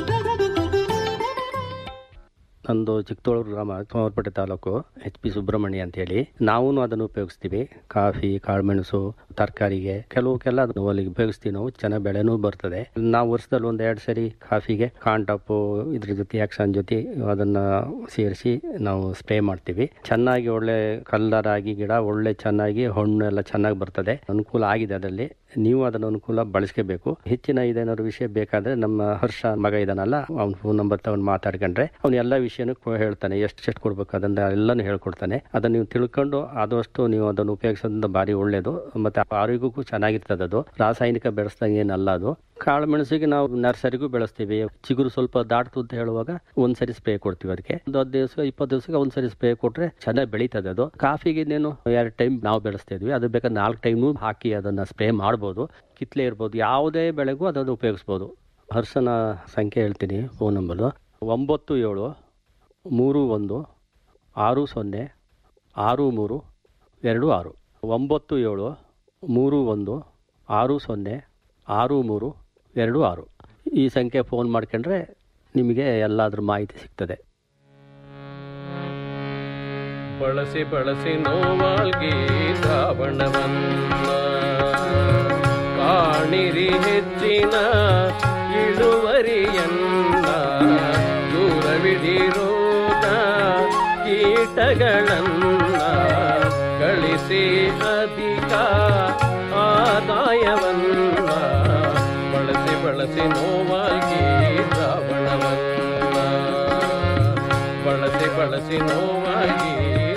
ನಂದು ಚಿಕ್ಕತೋಳೂರು ಗ್ರಾಮ ಸೋಮವಾರಪೇಟೆ ತಾಲೂಕು ಎಚ್ ಪಿ ಸುಬ್ರಹ್ಮಣ್ಯ ಅಂತ ಹೇಳಿ ನಾವು ಅದನ್ನು ಉಪಯೋಗಿಸ್ತೀವಿ ಕಾಫಿ ಕಾಳುಮೆಣಸು ತರಕಾರಿಗೆ ಕೆಲವಕ್ಕೆಲ್ಲ ಅದನ್ನು ಒಲಿಗೆ ಉಪಯೋಗಿಸ್ತೀವಿ ನಾವು ಚೆನ್ನಾಗಿ ಬೆಳೆನೂ ಬರ್ತದೆ ನಾವು ವರ್ಷದಲ್ಲಿ ಒಂದ್ ಎರಡು ಸರಿ ಕಾಫಿಗೆ ಕಾಂಟಾಪು ಇದ್ರ ಜೊತೆ ಆಕ್ಷನ್ ಜೊತೆ ಅದನ್ನ ಸೇರಿಸಿ ನಾವು ಸ್ಪ್ರೇ ಮಾಡ್ತೀವಿ ಚೆನ್ನಾಗಿ ಒಳ್ಳೆ ಕಲ್ಲರ್ ಆಗಿ ಗಿಡ ಒಳ್ಳೆ ಚೆನ್ನಾಗಿ ಹಣ್ಣು ಎಲ್ಲ ಚೆನ್ನಾಗಿ ಬರ್ತದೆ ಅನುಕೂಲ ಆಗಿದೆ ಅದರಲ್ಲಿ ನೀವು ಅದನ್ನು ಅನುಕೂಲ ಬಳಸ್ಕೋಬೇಕು ಹೆಚ್ಚಿನ ಇದೇನಾದ್ರು ವಿಷಯ ಬೇಕಾದ್ರೆ ನಮ್ಮ ಹರ್ಷ ಮಗ ಇದಾನಲ್ಲ ಅವ್ನ ಫೋನ್ ನಂಬರ್ ತಗೊಂಡು ಮಾತಾಡ್ಕೊಂಡ್ರೆ ಅವ್ನು ಎಲ್ಲ ವಿಷಯನೂ ಕೊ- ಹೇಳ್ತಾನೆ ಎಷ್ಟು ಎಷ್ಟು ಕೊಡ್ಬೇಕು ಅದನ್ನ ಎಲ್ಲಾನು ಹೇಳ್ಕೊಡ್ತಾನೆ ಅದನ್ನ ನೀವು ತಿಳ್ಕೊಂಡು ಆದಷ್ಟು ನೀವು ಅದನ್ನು ಉಪಯೋಗಿಸೋದ್ರಿಂದ ಭಾರಿ ಒಳ್ಳೇದು ಮತ್ತೆ ಆರೋಗ್ಯಕ್ಕೂ ಚೆನ್ನಾಗಿರ್ತದೆ ಅದು ರಾಸಾಯನಿಕ ಬೆಳೆಸ್ದಂಗೆ ಏನಲ್ಲ ಅದು ಕಾಳು ಮೆಣಸಿಗೆ ನಾವು ನರ್ಸರಿಗೂ ಬೆಳೆಸ್ತೀವಿ ಚಿಗುರು ಸ್ವಲ್ಪ ದಾಟ್ತು ಅಂತ ಹೇಳುವಾಗ ಒಂದ್ಸರಿ ಸ್ಪ್ರೇ ಕೊಡ್ತೀವಿ ಅದಕ್ಕೆ ಒಂದು ಹತ್ತು ದಿವಸ ಇಪ್ಪತ್ತು ದಿವಸಕ್ಕೆ ಒಂದ್ಸರಿ ಸ್ಪ್ರೇ ಕೊಟ್ರೆ ಚೆನ್ನಾಗಿ ಬೆಳೀತದೆ ಅದು ಕಾಫಿಗೆ ಇನ್ನೇನು ಎರಡು ಟೈಮ್ ನಾವು ಬೆಳೆಸ್ತಾ ಇದ್ವಿ ಅದು ಬೇಕಾದ್ರೆ ನಾಲ್ಕು ಟೈಮು ಹಾಕಿ ಅದನ್ನ ಸ್ಪ್ರೇ ಮಾಡ್ಬೋದು ಕಿತ್ಲೆ ಇರ್ಬೋದು ಯಾವುದೇ ಬೆಳೆಗೂ ಅದನ್ನು ಉಪಯೋಗಿಸ್ಬೋದು ಹರ್ಷನ ಸಂಖ್ಯೆ ಹೇಳ್ತೀನಿ ಫೋನ್ ನಂಬರು ಒಂಬತ್ತು ಏಳು ಮೂರು ಒಂದು ಆರು ಸೊನ್ನೆ ಆರು ಮೂರು ಎರಡು ಆರು ಒಂಬತ್ತು ಏಳು ಮೂರು ಒಂದು ಆರು ಸೊನ್ನೆ ಆರು ಮೂರು ಎರಡು ಆರು ಈ ಸಂಖ್ಯೆ ಫೋನ್ ಮಾಡ್ಕೊಂಡ್ರೆ ನಿಮಗೆ ಎಲ್ಲಾದ್ರ ಮಾಹಿತಿ ಸಿಗ್ತದೆ ಬಳಸಿ ಬಳಸಿ ನೋವಾಲ್ಗಿ ದ್ರಾವಣವನ್ನ ಕಾಣಿರಿ ಹೆಚ್ಚಿನ ಇಳುವರಿಯನ್ನ ದೂರವಿಡಿರೋದ ಕೀಟಗಳನ್ನ ಗಳಿಸಿ ಅಧಿಕ ಆದಾಯವನ್ನ ಬಳಸಿ ಬಳಸಿ ನೋವಾಗಿ ದ್ರಾವಣವನ್ನ ಬಳಸಿ ಬಳಸಿ ನೋವಾಗಿ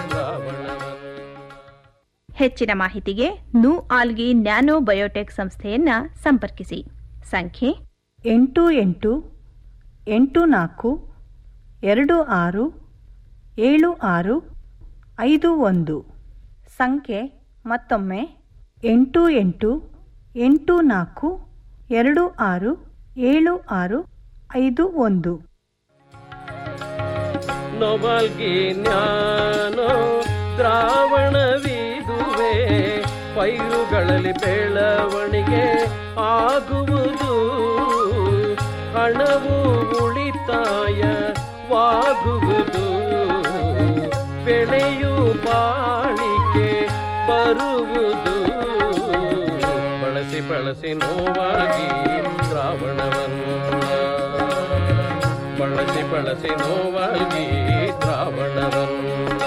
ಹೆಚ್ಚಿನ ಮಾಹಿತಿಗೆ ನು ಆಲ್ಗಿ ನ್ಯಾನೋ ಬಯೋಟೆಕ್ ಸಂಸ್ಥೆಯನ್ನ ಸಂಪರ್ಕಿಸಿ ಸಂಖ್ಯೆ ಎಂಟು ಎಂಟು ಎಂಟು ನಾಲ್ಕು ಎರಡು ಆರು ಏಳು ಆರು ಐದು ಒಂದು ಸಂಖ್ಯೆ ಮತ್ತೊಮ್ಮೆ ಎಂಟು ಎಂಟು ಎಂಟು ನಾಲ್ಕು ಎರಡು ಆರು ಏಳು ಆರು ಐದು ಒಂದು ನೊಬಲ್ಗಿ ಜ್ಞಾನೋ ದ್ರಾವಣವಿದುವೆ ಪೈರುಗಳಲ್ಲಿ ಬೆಳವಣಿಗೆ ಆಗುವುದು ಹಣವು ಉಳಿತಾಯವಾಗುವುದು ಬೆಳೆಯು ಬಾಳಿಕೆ ಬರುವುದು ಬಳಸಿ ಬಳಸಿ ನೋವಾಗಿ ದ್ರಾವಣವನ್ನು ಬಳಸಿ ಬಳಸಿ ನೋವಾಗಿ ದ್ರಾವಣವನ್ನ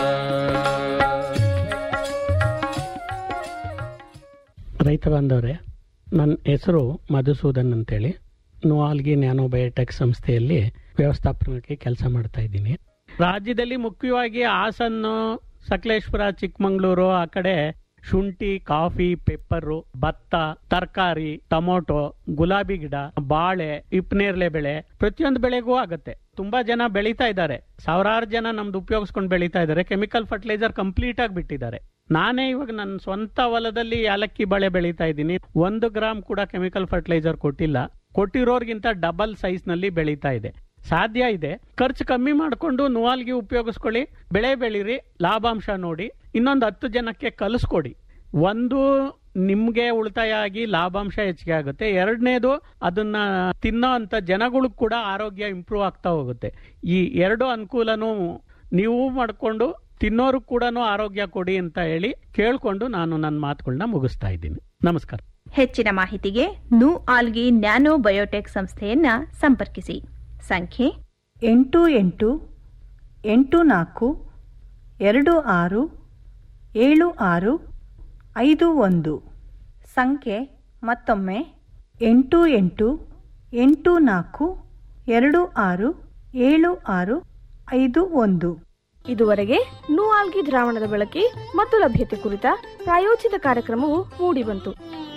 ರೈತ ಬಾಂಧವರೇ ನನ್ನ ಹೆಸರು ಮಧುಸೂದನ್ ಅಂತೇಳಿ ನುವಾಲ್ಗಿ ನ್ಯಾನೋಬಯೋಟೆಕ್ ಸಂಸ್ಥೆಯಲ್ಲಿ ವ್ಯವಸ್ಥಾಪನಕ್ಕೆ ಕೆಲಸ ಮಾಡ್ತಾ ಇದ್ದೀನಿ ರಾಜ್ಯದಲ್ಲಿ ಮುಖ್ಯವಾಗಿ ಹಾಸನ್ನು ಸಕಲೇಶ್ಪುರ ಚಿಕ್ಕಮಂಗ್ಳೂರು ಆ ಕಡೆ ಶುಂಠಿ ಕಾಫಿ ಪೆಪ್ಪರು ಭತ್ತ ತರಕಾರಿ ಟೊಮೊಟೊ ಗುಲಾಬಿ ಗಿಡ ಬಾಳೆ ಇಪ್ನೇರ್ಲೆ ಬೆಳೆ ಪ್ರತಿಯೊಂದು ಬೆಳೆಗೂ ಆಗತ್ತೆ ತುಂಬಾ ಜನ ಬೆಳೀತಾ ಇದ್ದಾರೆ ಸಾವಿರಾರು ಜನ ನಮ್ದು ಉಪಯೋಗಿಸ್ಕೊಂಡು ಬೆಳೀತಾ ಇದ್ದಾರೆ ಕೆಮಿಕಲ್ ಫರ್ಟಿಲೈಸರ್ ಕಂಪ್ಲೀಟ್ ಆಗಿ ಬಿಟ್ಟಿದ್ದಾರೆ ನಾನೇ ಇವಾಗ ನನ್ನ ಸ್ವಂತ ಹೊಲದಲ್ಲಿ ಯಾಲಕ್ಕಿ ಬಳೆ ಬೆಳೀತಾ ಇದ್ದೀನಿ ಒಂದು ಗ್ರಾಮ್ ಕೂಡ ಕೆಮಿಕಲ್ ಫರ್ಟಿಲೈಸರ್ ಕೊಟ್ಟಿಲ್ಲ ಕೊಟ್ಟಿರೋರ್ಗಿಂತ ಡಬಲ್ ಸೈಜ್ ನಲ್ಲಿ ಬೆಳೀತಾ ಇದೆ ಸಾಧ್ಯ ಇದೆ ಖರ್ಚು ಕಮ್ಮಿ ಮಾಡಿಕೊಂಡು ನುವಾಲ್ಗಿ ಉಪಯೋಗಿಸ್ಕೊಳ್ಳಿ ಬೆಳೆ ಬೆಳೀರಿ ಲಾಭಾಂಶ ನೋಡಿ ಇನ್ನೊಂದು ಹತ್ತು ಜನಕ್ಕೆ ಕಲಿಸ್ಕೊಡಿ ಒಂದು ನಿಮ್ಗೆ ಉಳಿತಾಯ ಆಗಿ ಲಾಭಾಂಶ ಹೆಚ್ಚಿಗೆ ಆಗುತ್ತೆ ಎರಡನೇದು ಅದನ್ನ ತಿನ್ನೋ ಅಂತ ಜನಗಳಿಗೂ ಕೂಡ ಆರೋಗ್ಯ ಇಂಪ್ರೂವ್ ಆಗ್ತಾ ಹೋಗುತ್ತೆ ಈ ಎರಡು ಅನುಕೂಲನೂ ನೀವು ಮಾಡಿಕೊಂಡು ತಿನ್ನೋರು ಕೂಡ ಆರೋಗ್ಯ ಕೊಡಿ ಅಂತ ಹೇಳಿ ಕೇಳ್ಕೊಂಡು ನಾನು ನನ್ನ ಮಾತುಗಳನ್ನ ಮುಗಿಸ್ತಾ ಇದ್ದೀನಿ ನಮಸ್ಕಾರ ಹೆಚ್ಚಿನ ಮಾಹಿತಿಗೆ ನು ಆಲ್ಗಿ ನ್ಯಾನೋ ಬಯೋಟೆಕ್ ಸಂಸ್ಥೆಯನ್ನ ಸಂಪರ್ಕಿಸಿ ಸಂಖ್ಯೆ ಎಂಟು ಎಂಟು ಎಂಟು ನಾಲ್ಕು ಎರಡು ಆರು ಏಳು ಆರು ಐದು ಒಂದು ಸಂಖ್ಯೆ ಮತ್ತೊಮ್ಮೆ ಎಂಟು ಎಂಟು ಎಂಟು ನಾಲ್ಕು ಎರಡು ಆರು ಏಳು ಆರು ಐದು ಒಂದು ಇದುವರೆಗೆ ನೂಆಲ್ಗಿ ದ್ರಾವಣದ ಬಳಕೆ ಮತ್ತು ಲಭ್ಯತೆ ಕುರಿತ ಪ್ರಾಯೋಜಿತ ಕಾರ್ಯಕ್ರಮವು ಮೂಡಿಬಂತು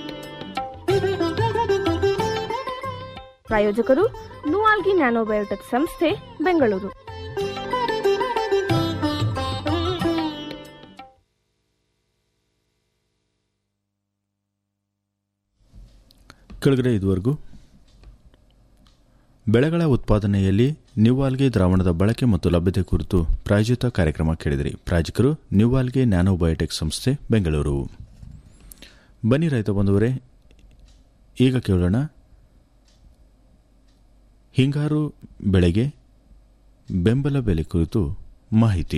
ಪ್ರಾಯೋಜಕರು ನೂಆಲ್ಗಿ ನ್ಯಾನೋಬಯೋಟೆಕ್ ಸಂಸ್ಥೆ ಬೆಂಗಳೂರು ಕೆಳಗಡೆ ಇದುವರೆಗೂ ಬೆಳೆಗಳ ಉತ್ಪಾದನೆಯಲ್ಲಿ ನ್ಯೂವಾಲ್ಗೆ ದ್ರಾವಣದ ಬಳಕೆ ಮತ್ತು ಲಭ್ಯತೆ ಕುರಿತು ಪ್ರಾಯೋಜಿತ ಕಾರ್ಯಕ್ರಮ ಕೇಳಿದಿರಿ ಪ್ರಾಯೋಜಕರು ನ್ಯೂವಾಲ್ಗೆ ನ್ಯಾನೋಬಯೋಟೆಕ್ ಸಂಸ್ಥೆ ಬೆಂಗಳೂರು ಬನ್ನಿ ರೈತ ಬಂಧುವರೇ ಈಗ ಕೇಳೋಣ ಹಿಂಗಾರು ಬೆಳೆಗೆ ಬೆಂಬಲ ಬೆಲೆ ಕುರಿತು ಮಾಹಿತಿ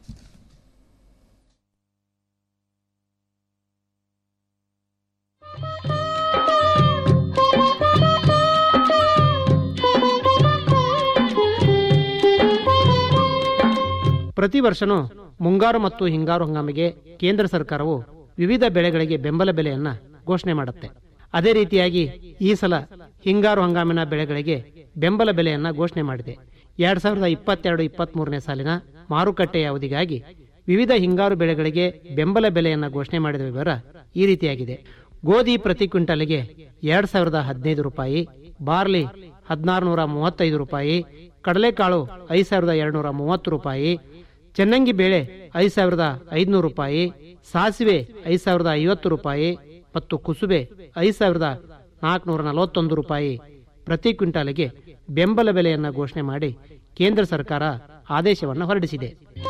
ಪ್ರತಿ ವರ್ಷನೂ ಮುಂಗಾರು ಮತ್ತು ಹಿಂಗಾರು ಹಂಗಾಮಿಗೆ ಕೇಂದ್ರ ಸರ್ಕಾರವು ವಿವಿಧ ಬೆಳೆಗಳಿಗೆ ಬೆಂಬಲ ಬೆಲೆಯನ್ನ ಘೋಷಣೆ ಮಾಡುತ್ತೆ ಅದೇ ರೀತಿಯಾಗಿ ಈ ಸಲ ಹಿಂಗಾರು ಹಂಗಾಮಿನ ಬೆಳೆಗಳಿಗೆ ಬೆಂಬಲ ಬೆಲೆಯನ್ನ ಘೋಷಣೆ ಮಾಡಿದೆ ಎರಡ್ ಸಾವಿರದ ಇಪ್ಪತ್ತೆರಡು ಇಪ್ಪತ್ತ್ ಮೂರನೇ ಸಾಲಿನ ಮಾರುಕಟ್ಟೆಯ ಅವಧಿಗಾಗಿ ವಿವಿಧ ಹಿಂಗಾರು ಬೆಳೆಗಳಿಗೆ ಬೆಂಬಲ ಬೆಲೆಯನ್ನ ಘೋಷಣೆ ಮಾಡಿದ ವಿವರ ಈ ರೀತಿಯಾಗಿದೆ ಗೋಧಿ ಪ್ರತಿ ಕ್ವಿಂಟಲ್ಗೆ ಎರಡ್ ಸಾವಿರದ ಹದಿನೈದು ರೂಪಾಯಿ ಬಾರ್ಲಿ ಹದಿನಾರು ನೂರ ಮೂವತ್ತೈದು ರೂಪಾಯಿ ಕಡಲೆಕಾಳು ಐದು ಸಾವಿರದ ಎರಡ್ನೂರ ಮೂವತ್ತು ರೂಪಾಯಿ ಚೆನ್ನಂಗಿ ಬೇಳೆ ಐದು ಸಾವಿರದ ಐದುನೂರು ರೂಪಾಯಿ ಸಾಸಿವೆ ಐದು ಸಾವಿರದ ಐವತ್ತು ರೂಪಾಯಿ ಮತ್ತು ಕುಸುಬೆ ಐದು ಸಾವಿರದ ನಾಲ್ಕುನೂರ ನಲವತ್ತೊಂದು ರೂಪಾಯಿ ಪ್ರತಿ ಕ್ವಿಂಟಾಲಿಗೆ ಬೆಂಬಲ ಬೆಲೆಯನ್ನು ಘೋಷಣೆ ಮಾಡಿ ಕೇಂದ್ರ ಸರ್ಕಾರ ಆದೇಶವನ್ನು ಹೊರಡಿಸಿದೆ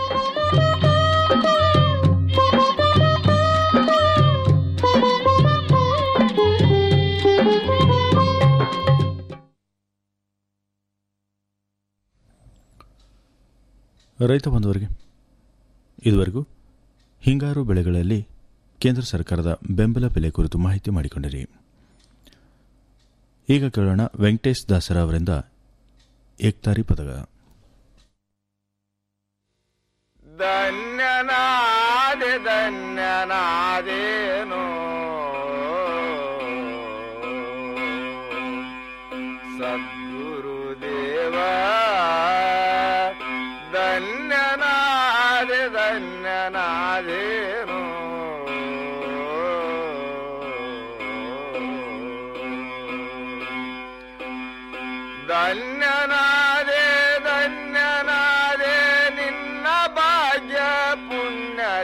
ರೈತ ಬಂಧುವರಿಗೆ ಇದುವರೆಗೂ ಹಿಂಗಾರು ಬೆಳೆಗಳಲ್ಲಿ ಕೇಂದ್ರ ಸರ್ಕಾರದ ಬೆಂಬಲ ಬೆಲೆ ಕುರಿತು ಮಾಹಿತಿ ಮಾಡಿಕೊಂಡಿರಿ ಈಗ ಕೇಳೋಣ ವೆಂಕಟೇಶ್ ದಾಸರ ಅವರಿಂದ ಏಕ್ತಾರಿ ಪದಗ ಧನ್ಯನಾದೆ ಧನ್ಯನಾದೇನೋ ಸದ್ಗುರುದೇವ ಧನ್ಯನಾದೆ ಧನ್ಯನಾದೇನೋ